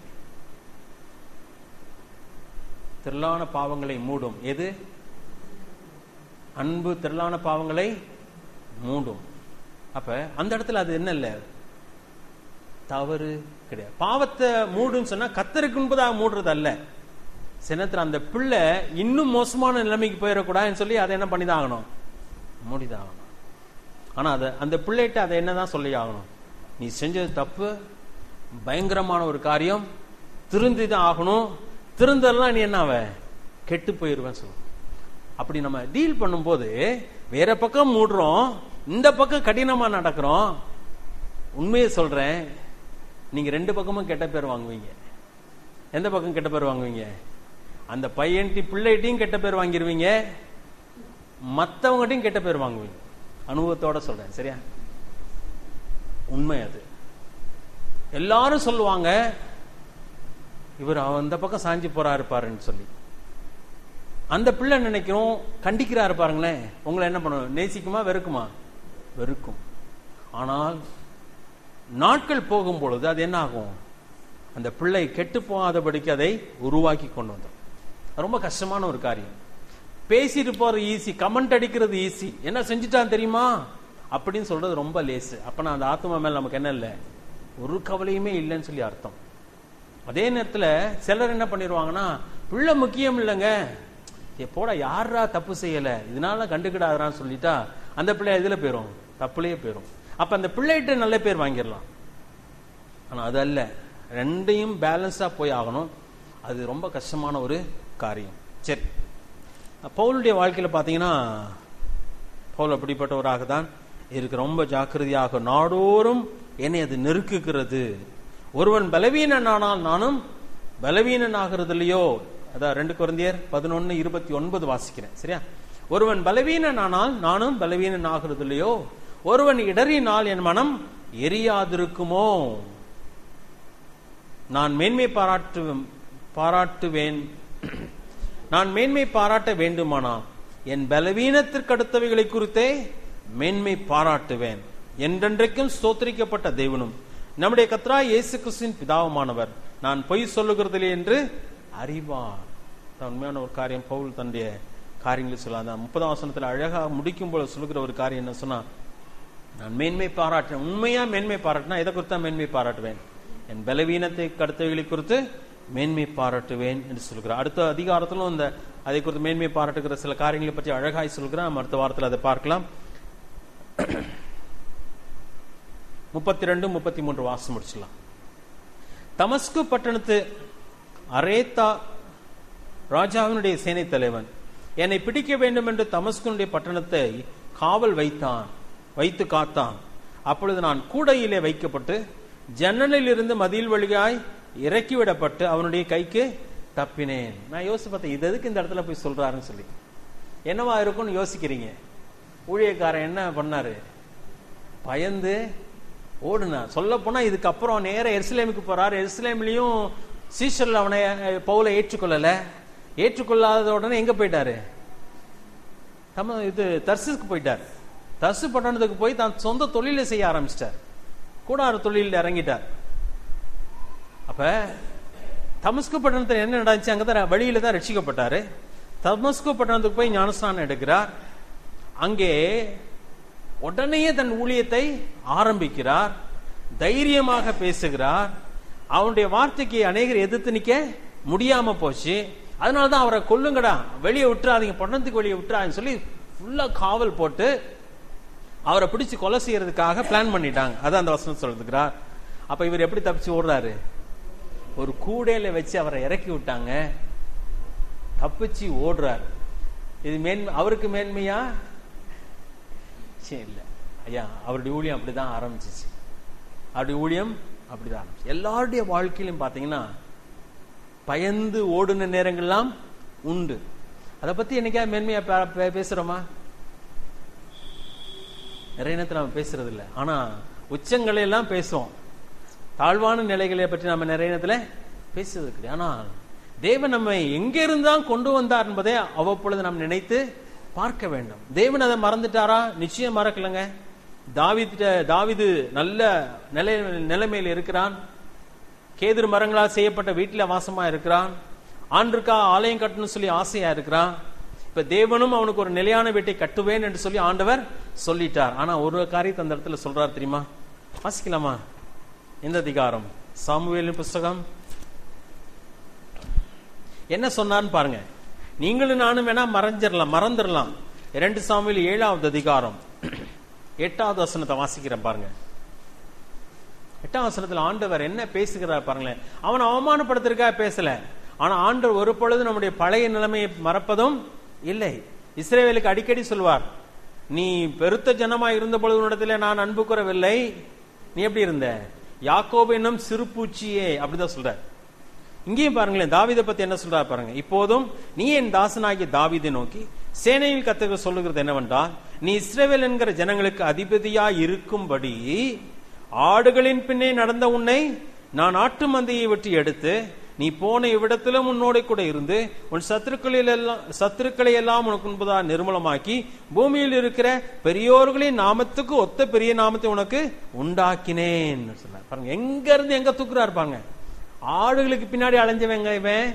திரளான பாவங்களை மூடும் எது அன்பு திரளான பாவங்களை மூடும் அப்ப அந்த இடத்துல அது என்ன இல்ல தவறு கிடையாது பாவத்தை மூடுன்னு சொன்னா கத்தருக்கு முன்பதாக மூடுறது அல்ல சின்னத்துல அந்த பிள்ளை இன்னும் மோசமான நிலைமைக்கு போயிடக்கூடாதுன்னு சொல்லி அதை என்ன பண்ணிதான் ஆகணும் மூடிதான் ஆகணும் ஆனா அதை அந்த பிள்ளைகிட்ட அதை என்னதான் சொல்லி ஆகணும் நீ செஞ்சது தப்பு பயங்கரமான ஒரு காரியம் திருந்தி தான் ஆகணும் திருந்தெல்லாம் நீ என்ன ஆவ கெட்டு போயிருவேன் சொல்லு அப்படி நம்ம டீல் பண்ணும்போது வேற பக்கம் மூடுறோம் இந்த பக்கம் கடினமா நடக்கிறோம் உண்மையை சொல்றேன் நீங்க ரெண்டு பக்கமும் கெட்ட பேர் வாங்குவீங்க எந்த பக்கம் கெட்ட பேர் வாங்குவீங்க அந்த பையன்ட்டி பிள்ளைகிட்டையும் கெட்ட பேர் வாங்கிருவீங்க மத்தவங்ககிட்டயும் கெட்ட பேர் வாங்குவீங்க அனுபவத்தோட சொல்றேன் சரியா உண்மை அது எல்லாரும் சொல்லுவாங்க இவர் அந்த பக்கம் சாஞ்சி போறாரு பாருன்னு சொல்லி அந்த பிள்ளை நினைக்கிறோம் கண்டிக்கிறாரு பாருங்களேன் உங்களை என்ன பண்ணும் நேசிக்குமா வெறுக்குமா வெறுக்கும் ஆனால் நாட்கள் போகும் பொழுது அது என்ன ஆகும் அந்த பிள்ளை கெட்டு போகாதபடிக்கு அதை உருவாக்கி கொண்டு வந்தோம் ரொம்ப கஷ்டமான ஒரு காரியம் பேசிட்டு போறது ஈஸி கமெண்ட் அடிக்கிறது ஈஸி என்ன செஞ்சுட்டான் தெரியுமா அப்படின்னு சொல்றது ரொம்ப லேசு அப்ப நான் அந்த ஆத்மா மேல நமக்கு என்ன இல்லை ஒரு கவலையுமே இல்லைன்னு சொல்லி அர்த்தம் அதே நேரத்துல சிலர் என்ன பண்ணிடுவாங்கன்னா பிள்ளை முக்கியம் இல்லைங்க ஏ போடா யாரா தப்பு செய்யல இதனால கண்டுக்கிடாதான்னு சொல்லிட்டா அந்த பிள்ளை இதுல போயிரும் தப்புலயே போயிரும் அப்ப அந்த பிள்ளைகிட்ட நல்ல பேர் வாங்கிடலாம் ஆனா அது அல்ல ரெண்டையும் பேலன்ஸா போய் ஆகணும் அது ரொம்ப கஷ்டமான ஒரு காரியம் சரி பவுலுடைய வாழ்க்கையில பாத்தீங்கன்னா பவுல் அப்படிப்பட்டவராக தான் இருக்கு ரொம்ப ஜாக்கிரதையாக நாடோறும் என்னை அது நெருக்குகிறது ஒருவன் பலவீனனானால் நானும் பலவீனன் ஆகிறது இல்லையோ அதான் ரெண்டு குழந்தையர் பதினொன்னு இருபத்தி ஒன்பது வாசிக்கிறேன் சரியா ஒருவன் பலவீனனானால் நானும் பலவீனன் ஆகிறது இல்லையோ ஒருவன் இடறினால் என் மனம் எரியாதிருக்குமோ நான் மேன்மை பாராட்டு பாராட்டுவேன் நான் மேன்மை பாராட்ட வேண்டுமானால் என் பலவீனத்திற்கு அடுத்தவைகளை குறித்தே மேன்மை பாராட்டுவேன் என்றென்றைக்கும் ஸ்தோத்திரிக்கப்பட்ட தேவனும் நம்முடைய கத்ரா இயேசு கிறிஸ்துவின் பிதாவுமானவர் நான் பொய் சொல்லுகிறதில்லை என்று அறிவார் தான் உண்மையான ஒரு காரியம் பவுல் தன்னுடைய காரியங்களை சொல்லலாம் அந்த முப்பதாம் வசனத்துல அழகா முடிக்கும் போல சொல்லுகிற ஒரு காரியம் என்ன சொன்னா நான் மேன்மை பாராட்டுறேன் உண்மையா மேன்மை பாராட்டினா எதை குறித்தா மேன்மை பாராட்டுவேன் என் பலவீனத்தை கடத்தவைகளை குறித்து மேன்மை பாராட்டுவேன் என்று சொல்கிறார் அடுத்த அதிகாரத்திலும் இந்த அதை குறித்து மேன்மை பாராட்டுகிற சில காரியங்களை பற்றி அழகாய் சொல்கிறார் நம்ம அடுத்த வாரத்தில் அதை பார்க்கலாம் முப்பத்தி ரெண்டு முப்பத்தி மூன்று வாசம் முடிச்சிடலாம் தமஸ்கு பட்டணத்து அரேத்தா ராஜாவினுடைய சேனை தலைவன் என்னை பிடிக்க வேண்டும் என்று தமஸ்குனுடைய பட்டணத்தை காவல் வைத்தான் வைத்து காத்தான் அப்பொழுது நான் கூடையிலே வைக்கப்பட்டு ஜன்னலில் இருந்து மதில் வழியாய் இறக்கிவிடப்பட்டு அவனுடைய கைக்கு தப்பினேன் நான் யோசிச்சு பார்த்தேன் இது எதுக்கு இந்த இடத்துல போய் சொல்றாருன்னு சொல்லி என்னவா இருக்கும்னு யோசிக்கிறீங்க ஊழியக்காரன் என்ன பண்ணாரு பயந்து ஓடுனா சொல்ல போனா இதுக்கப்புறம் நேர எருசலேமுக்கு போறாரு எருசலேம்லயும் சீஷர்ல அவனை பவுல ஏற்றுக்கொள்ளல ஏற்றுக்கொள்ளாத உடனே எங்க போயிட்டாரு நம்ம இது தர்சுக்கு போயிட்டார் தர்சு பட்டணத்துக்கு போய் தான் சொந்த தொழிலை செய்ய ஆரம்பிச்சிட்டார் கூடார தொழிலில் இறங்கிட்டார் அப்ப தமஸ்கு பட்டணத்தில் என்ன நடந்துச்சு அங்கதான் வழியில தான் ரட்சிக்கப்பட்டாரு தமஸ்கு பட்டணத்துக்கு போய் ஞானஸ்நானம் எடுக்கிறார் அங்கே உடனே தன் ஊழியத்தை ஆரம்பிக்கிறார் தைரியமாக பேசுகிறார் அவனுடைய வார்த்தைக்கு அநேகர் எதிர்த்து நிக்க முடியாம போச்சு அதனாலதான் அவரை கொல்லுங்கடா வெளியே விட்டுறாதீங்க பட்டணத்துக்கு வெளியே விட்டுறாதுன்னு சொல்லி ஃபுல்லா காவல் போட்டு அவரை பிடிச்சு கொலை செய்யறதுக்காக பிளான் பண்ணிட்டாங்க அதான் அந்த வசனம் சொல்றதுக்கிறார் அப்ப இவர் எப்படி தப்பிச்சு ஓடுறாரு ஒரு கூடையில வச்சு அவரை இறக்கி விட்டாங்க தப்பிச்சு ஓடுறார் இது மேன்மை அவருக்கு மேன்மையா சரி இல்ல ஐயா அவருடைய ஊழியம் அப்படிதான் ஆரம்பிச்சிச்சு அவருடைய ஊழியம் அப்படிதான் ஆரம்பிச்சு எல்லாருடைய வாழ்க்கையிலும் பாத்தீங்கன்னா பயந்து ஓடுன நேரங்கள்லாம் உண்டு அதை பத்தி என்னைக்கா மேன்மையா பே- பே- பேசுறோமா நிறைய நேரத்தில் நம்ம பேசுறது இல்ல ஆனா உச்சங்களை எல்லாம் பேசுவோம் தாழ்வான நிலைகளை பற்றி நம்ம நிறைய நேரத்தில் பேசுறது கிடையாது ஆனா தேவன் நம்மை எங்க இருந்தான் கொண்டு வந்தார் என்பதை அவ்வப்பொழுது நாம் நினைத்து பார்க்க வேண்டும் தேவன் அதை மறந்துட்டாரா நிச்சயம் மறக்கலங்க தாவித தாவிது நல்ல நிலை நிலைமையில் இருக்கிறான் கேதுரு மரங்களால் செய்யப்பட்ட வீட்டில் வாசமா இருக்கிறான் ஆண்டுக்கா ஆலயம் கட்டணும்னு சொல்லி ஆசையா இருக்கிறான் இப்ப தேவனும் அவனுக்கு ஒரு நிலையான வீட்டை கட்டுவேன் என்று சொல்லி ஆண்டவர் சொல்லிட்டார் ஆனா ஒரு காரியத்தை அந்த இடத்துல சொல்றார் தெரியுமா வாசிக்கலாமா எந்த அதிகாரம் சாமுவேலின் புஸ்தகம் என்ன சொன்னார்னு பாருங்க நீங்களும் நானும் வேணா மறைஞ்சிடலாம் மறந்துடலாம் இரண்டு சாமுவேல் ஏழாவது அதிகாரம் எட்டாவது வசனத்தை வாசிக்கிறேன் பாருங்க எட்டாம் வசனத்துல ஆண்டவர் என்ன பேசுகிறார் பாருங்களேன் அவனை அவமானப்படுத்துறதுக்காக பேசல ஆனா ஆண்டவர் ஒரு பொழுது நம்முடைய பழைய நிலைமையை மறப்பதும் இல்லை இஸ்ரேவேலுக்கு அடிக்கடி சொல்வார் நீ பெருத்த ஜனமா இருந்த பொழுது உன்னிடத்துல நான் அன்பு கூறவில்லை நீ எப்படி இருந்த யாக்கோபு என்னும் சிறு பூச்சியே அப்படிதான் சொல்ற இங்கேயும் பாருங்களேன் தாவீதை பத்தி என்ன சொல்றாரு பாருங்க இப்போதும் நீ என் தாசனாகிய தாவீதை நோக்கி சேனையில் கத்தர்கள் சொல்லுகிறது என்னவென்றால் நீ இஸ்ரவேல் என்கிற ஜனங்களுக்கு அதிபதியா இருக்கும்படி ஆடுகளின் பின்னே நடந்த உன்னை நான் ஆட்டு மந்தையை விட்டு எடுத்து நீ போன இவ்விடத்திலும் உன்னோட கூட இருந்து உன் சத்துருக்களில் எல்லாம் சத்துருக்களை எல்லாம் உனக்கு முன்பதா நிர்மூலமாக்கி பூமியில் இருக்கிற பெரியோர்களின் நாமத்துக்கு ஒத்த பெரிய நாமத்தை உனக்கு உண்டாக்கினேன் சொன்னார் பாருங்க எங்க இருந்து எங்க தூக்குறாரு பாருங்க ஆடுகளுக்கு பின்னாடி அலைஞ்சவங்க இவன்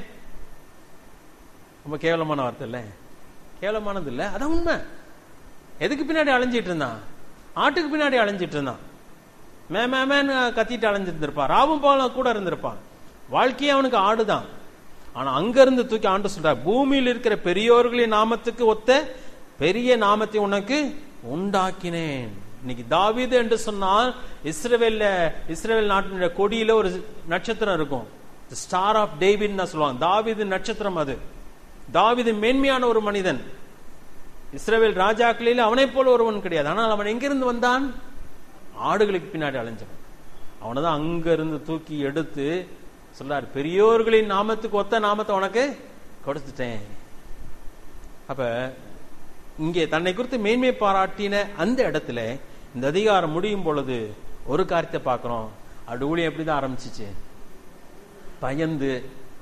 ரொம்ப கேவலமான வார்த்தை இல்ல கேவலமானது இல்ல அதான் உண்மை எதுக்கு பின்னாடி அலைஞ்சிட்டு இருந்தான் ஆட்டுக்கு பின்னாடி அலைஞ்சிட்டு இருந்தான் மே மே மேன்னு கத்திட்டு அலைஞ்சிட்டு இருப்பான் ராவும் போல கூட இருந்திருப்பான் வாழ்க்கையே அவனுக்கு ஆடுதான் ஆனா அங்க இருந்து தூக்கி ஆண்டு சொல்ற பூமியில் இருக்கிற பெரியோர்களின் நாமத்துக்கு ஒத்த பெரிய நாமத்தை உனக்கு உண்டாக்கினேன் இன்னைக்கு தாவீது என்று சொன்னால் இஸ்ரேவேல்ல இஸ்ரேல் நாட்டினுடைய கொடியில ஒரு நட்சத்திரம் இருக்கும் ஸ்டார் ஆஃப் டேவிட் சொல்லுவாங்க தாவீது நட்சத்திரம் அது தாவீது மேன்மையான ஒரு மனிதன் இஸ்ரேல் ராஜாக்களில் அவனை போல ஒருவன் கிடையாது ஆனால் அவன் எங்கிருந்து வந்தான் ஆடுகளுக்கு பின்னாடி அலைஞ்சவன் அவனை தான் அங்க இருந்து தூக்கி எடுத்து சொல்றார் பெரியோர்களின் நாமத்துக்கு ஒத்த நாமத்தை உனக்கு கொடுத்துட்டேன் அப்ப இங்கே தன்னை குறித்து மேன்மை பாராட்டின அந்த இடத்துல இந்த அதிகாரம் முடியும் பொழுது ஒரு காரியத்தை பார்க்கிறோம் அப்படி ஊழியம் எப்படிதான் ஆரம்பிச்சிச்சு பயந்து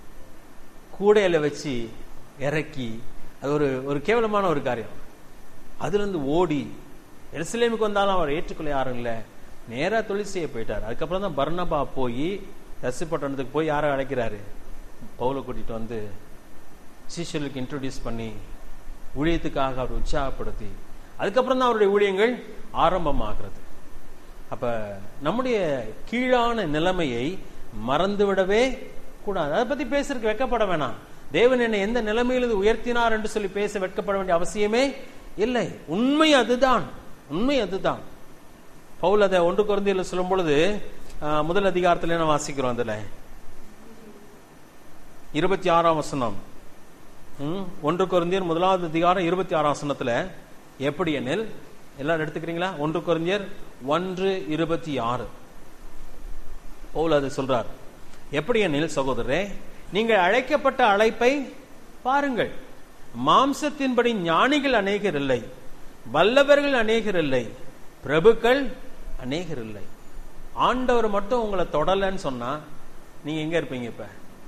கூடையில வச்சு இறக்கி அது ஒரு ஒரு கேவலமான ஒரு காரியம் அதுல இருந்து ஓடி எருசலேமுக்கு வந்தாலும் அவர் ஏற்றுக்கொள்ள யாரும் இல்ல நேரா தொழில் செய்ய போயிட்டார் அதுக்கப்புறம் தான் பர்னபா போய் தசு பட்டணத்துக்கு போய் யாரை அழைக்கிறாரு பவுலை கூட்டிட்டு வந்து சீஷர்களுக்கு இன்ட்ரோடியூஸ் பண்ணி ஊழியத்துக்காக அவர் உற்சாகப்படுத்தி அதுக்கப்புறம் தான் அவருடைய ஊழியங்கள் ஆரம்பமாகிறது அப்ப நம்முடைய கீழான நிலைமையை மறந்துவிடவே கூடாது அதை பத்தி பேசுறதுக்கு வெட்கப்பட வேணாம் தேவன் என்னை எந்த நிலைமையில் உயர்த்தினார் என்று சொல்லி பேச வெட்கப்பட வேண்டிய அவசியமே இல்லை உண்மை அதுதான் உண்மை அதுதான் பவுல் அதை ஒன்று குறைந்தியில் சொல்லும் பொழுது ஆஹ், முதல் அதிகாரத்துல என்ன வாசிக்கிறோம் அதுல இருபத்தி ஆறாம் வசனம் ம், ஒன்று குருந்தியர் முதலாவது அதிகாரம் இருபத்தி ஆறாம் வசனத்துல எப்படி எனில் எல்லாரும் எடுத்துக்கிறீங்களா ஒன்று குருந்தியர் ஒன்று இருபத்தி ஆறு பவுல் அது சொல்றார் எப்படி எனில் சகோதரரே நீங்கள் அழைக்கப்பட்ட அழைப்பை பாருங்கள் மாம்சத்தின்படி ஞானிகள் அநேகர் இல்லை வல்லவர்கள் அநேகர் இல்லை பிரபுக்கள் அநேகர் இல்லை ஆண்டவர் மட்டும் உங்களை தொடலன்னு சொன்னா நீங்க எங்க இருப்பீங்க இப்ப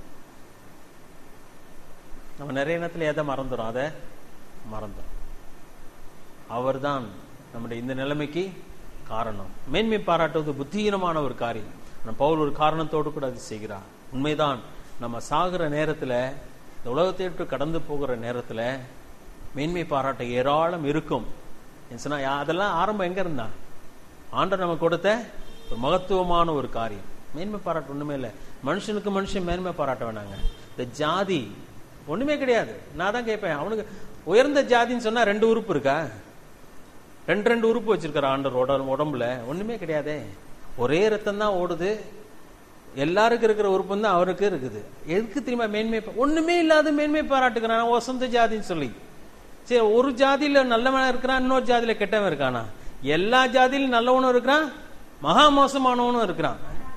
நம்ம நிறைய நேரத்துல எதை மறந்துடும் அதை மறந்துடும் அவர்தான் நம்முடைய இந்த நிலைமைக்கு காரணம் மேன்மை பாராட்டுவது புத்தியீனமான ஒரு காரியம் ஆனா பவுல் ஒரு காரணத்தோடு கூட அது செய்கிறார் உண்மைதான் நம்ம சாகுற நேரத்துல இந்த உலகத்தை விட்டு கடந்து போகிற நேரத்துல மேன்மை பாராட்ட ஏராளம் இருக்கும் ஏன் சொன்னா யா- அதெல்லாம் ஆரம்பம் எங்க இருந்தா ஆண்டவர் நமக்கு கொடுத்த ஒரு மகத்துவமான ஒரு காரியம் மேன்மை பாராட்ட ஒண்ணுமே இல்லை மனுஷனுக்கு மனுஷன் மேன்மை பாராட்ட வேணாங்க இந்த ஜாதி ஒண்ணுமே கிடையாது நான் தான் கேட்பேன் அவனுக்கு உயர்ந்த ஜாதின்னு சொன்னா ரெண்டு உறுப்பு இருக்கா ரெண்டு ரெண்டு உறுப்பு வச்சிருக்கிற ஆண்டவர் உடம்பு உடம்புல ஒண்ணுமே கிடையாதே ஒரே ரத்தம் தான் ஓடுது எல்லாருக்கும் இருக்கிற உறுப்பு தான் அவருக்கு இருக்குது எதுக்கு தெரியுமா மேன்மை பா- ஒண்ணுமே இல்லாத மேன்மை பாராட்டுக்கிறான் வசந்த ஜாதின்னு சொல்லி சரி ஒரு ஜாதியில நல்லவன் இருக்கிறான் இன்னொரு ஜாதியில கெட்டவன் இருக்கானா எல்லா ஜாதியிலும் நல்லவனும் இருக்கிறான் மகா மோசமானவனும் இருக்கிறான்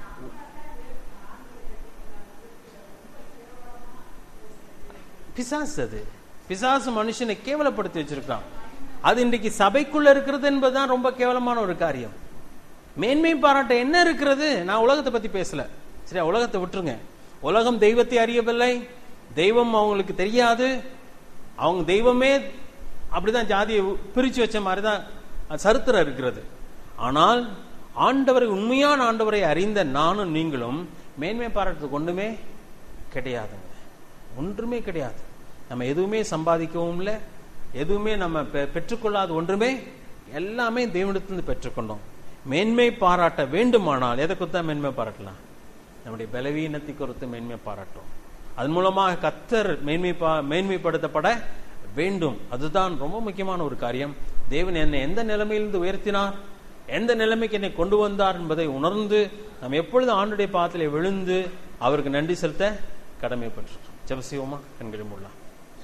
பிசாசு அது பிசாசு மனுஷனை கேவலப்படுத்தி வச்சிருக்கான் அது இன்றைக்கு சபைக்குள்ள இருக்கிறது என்பதுதான் ரொம்ப கேவலமான ஒரு காரியம் மேன்மை பாராட்ட என்ன இருக்கிறது நான் உலகத்தை பத்தி பேசல சரி உலகத்தை விட்டுருங்க உலகம் தெய்வத்தை அறியவில்லை தெய்வம் அவங்களுக்கு தெரியாது அவங்க தெய்வமே அப்படிதான் ஜாதியை பிரிச்சு வச்ச மாதிரி தான் சரித்திரம் இருக்கிறது ஆனால் ஆண்டவரை உண்மையான ஆண்டவரை அறிந்த நானும் நீங்களும் மேன்மை பாராட்டுறதுக்கு ஒண்ணுமே கிடையாதுங்க ஒன்றுமே கிடையாது நம்ம எதுவுமே சம்பாதிக்கவும் இல்லை எதுவுமே நம்ம பெ- பெற்றுக்கொள்ளாத ஒன்றுமே எல்லாமே தேவனிடத்திலிருந்து பெற்றுக்கொண்டோம் மேன்மை பாராட்ட வேண்டுமானால் எதை குறித்தா மேன்மை பாராட்டலாம் நம்முடைய பலவீனத்தை குறித்து மேன்மை பாராட்டும் அதன் மூலமாக கத்தர் மேன்மை பா- மேன்மைப்படுத்தப்பட வேண்டும் அதுதான் ரொம்ப முக்கியமான ஒரு காரியம் தேவன் என்னை எந்த நிலைமையிலிருந்து உயர்த்தினார் எந்த நிலைமைக்கு என்னை கொண்டு வந்தார் என்பதை உணர்ந்து நாம் எப்பொழுது ஆண்டுடைய பாத்திலே விழுந்து அவருக்கு நன்றி செலுத்த கடமைப்பட்டிருக்கோம் ஜெபசிவமா கண்களை மூடலாம்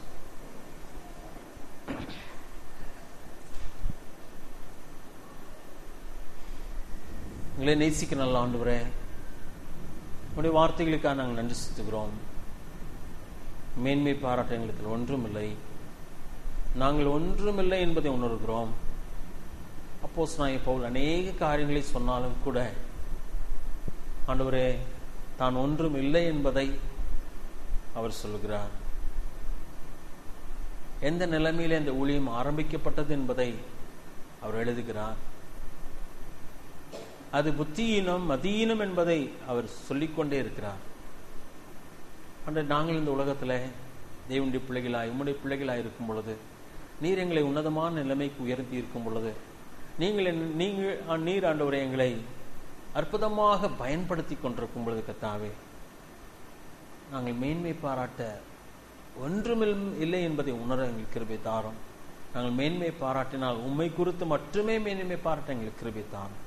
உங்களை நேசிக்க நல்ல ஆண்டவரே உங்களுடைய வார்த்தைகளுக்காக நாங்கள் நன்றி செலுத்துகிறோம் மேன்மை பாராட்ட எங்களுக்கு ஒன்றும் இல்லை நாங்கள் ஒன்றுமில்லை என்பதை உணர்கிறோம் அப்போஸ் நான் பவுல் அநேக காரியங்களை சொன்னாலும் கூட ஆண்டவரே தான் ஒன்றும் இல்லை என்பதை அவர் சொல்லுகிறார் எந்த நிலைமையில இந்த ஊழியம் ஆரம்பிக்கப்பட்டது என்பதை அவர் எழுதுகிறார் அது புத்தியீனம் மதியீனம் என்பதை அவர் சொல்லிக்கொண்டே இருக்கிறார் அன்று நாங்கள் இந்த உலகத்துல தேவனுடைய பிள்ளைகளாய் உம்முடைய பிள்ளைகளாய் இருக்கும் பொழுது நீர் எங்களை உன்னதமான நிலைமைக்கு உயர்த்தி இருக்கும் பொழுது நீங்கள் என்- நீங்கள் ஆ, நீர் ஆண்டவரை எங்களை அற்புதமாக பயன்படுத்தி கொண்டிருக்கும் பொழுது கத்தாவே நாங்கள் மேன்மை பாராட்ட ஒன்றுமில் இல்லை என்பதை உணர எங்களுக்கு கிருபை தாரும் நாங்கள் மேன்மை பாராட்டினால் உம்மை குறித்து மட்டுமே மேன்மை பாராட்ட எங்களுக்கு கிருபை தாரும்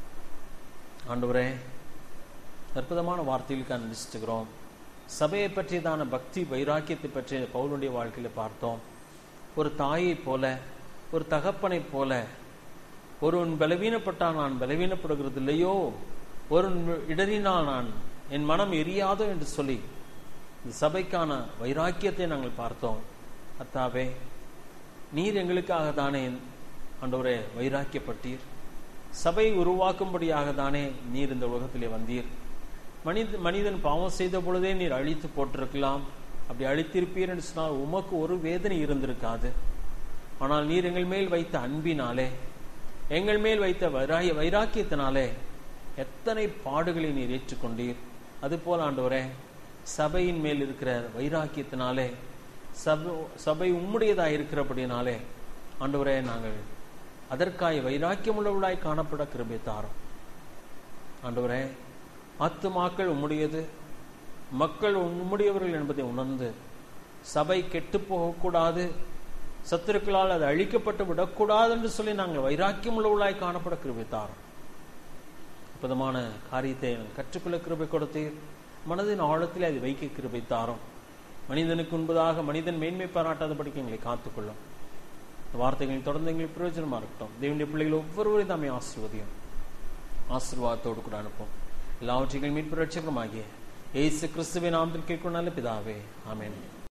ஆண்டவரே அற்புதமான வார்த்தைகளுக்கு அனுஷ்டிக்கிறோம் சபையை பற்றியதான பக்தி வைராக்கியத்தை பற்றிய பவுலுடைய வாழ்க்கையில பார்த்தோம் ஒரு தாயைப் போல ஒரு தகப்பனைப் போல ஒருவன் பலவீனப்பட்டால் நான் பலவீனப்படுகிறது இல்லையோ ஒருவன் இடறினால் நான் என் மனம் எரியாதோ என்று சொல்லி இந்த சபைக்கான வைராக்கியத்தை நாங்கள் பார்த்தோம் அத்தாவே நீர் எங்களுக்காக தானே ஆண்டவரே வைராக்கியப்பட்டீர் சபை உருவாக்கும்படியாக தானே நீர் இந்த உலகத்திலே வந்தீர் மனித மனிதன் பாவம் செய்த பொழுதே நீர் அழித்து போட்டிருக்கலாம் அப்படி அழித்திருப்பீர் என்று சொன்னால் உமக்கு ஒரு வேதனை இருந்திருக்காது ஆனால் நீர் எங்கள் மேல் வைத்த அன்பினாலே எங்கள் மேல் வைத்த வைராய வைராக்கியத்தினாலே எத்தனை பாடுகளை நீர் ஏற்றுக்கொண்டீர் அதுபோல் ஆண்டவரே சபையின் மேல் இருக்கிற வைராக்கியத்தினாலே சபை சபை உம்முடையதாக இருக்கிறபடினாலே ஆண்டவரே நாங்கள் அதற்காய் வைராக்கியம் உள்ளவர்களாய் காணப்பட கிருபை தாரும் ஆண்டவரே ஆத்துமாக்கள் உம்முடையது மக்கள் உம்முடையவர்கள் என்பதை உணர்ந்து சபை கெட்டு போகக்கூடாது சத்துருக்களால் அது அழிக்கப்பட்டு விடக்கூடாது என்று சொல்லி நாங்கள் வைராக்கியம் உள்ளவர்களாய் காணப்பட கிருபை தாரும் அற்புதமான காரியத்தை எனக்கு கற்றுக்கொள்ள கிருபை கொடுத்தீர் மனதின் ஆழத்தில் அதை வைக்க கிருபை தாரும் மனிதனுக்கு முன்பதாக மனிதன் மேன்மை பாராட்டாதபடிக்கு எங்களை காத்துக்கொள்ளும் இந்த வார்த்தைகள் தொடர்ந்து எங்களுக்கு பிரயோஜனமா இருக்கட்டும் தேவனுடைய பிள்ளைகள் ஒவ்வொருவரையும் தாமே ஆசீர்வதியும் ஆசீர்வாதத்தோடு கூட அனுப்பும் எல்லாவற்றையும் மீட்பு ரட்சகமாகிய இயேசு கிறிஸ்துவின் நாமத்தில் கேட்கும் நல்ல பிதாவே ஆமென்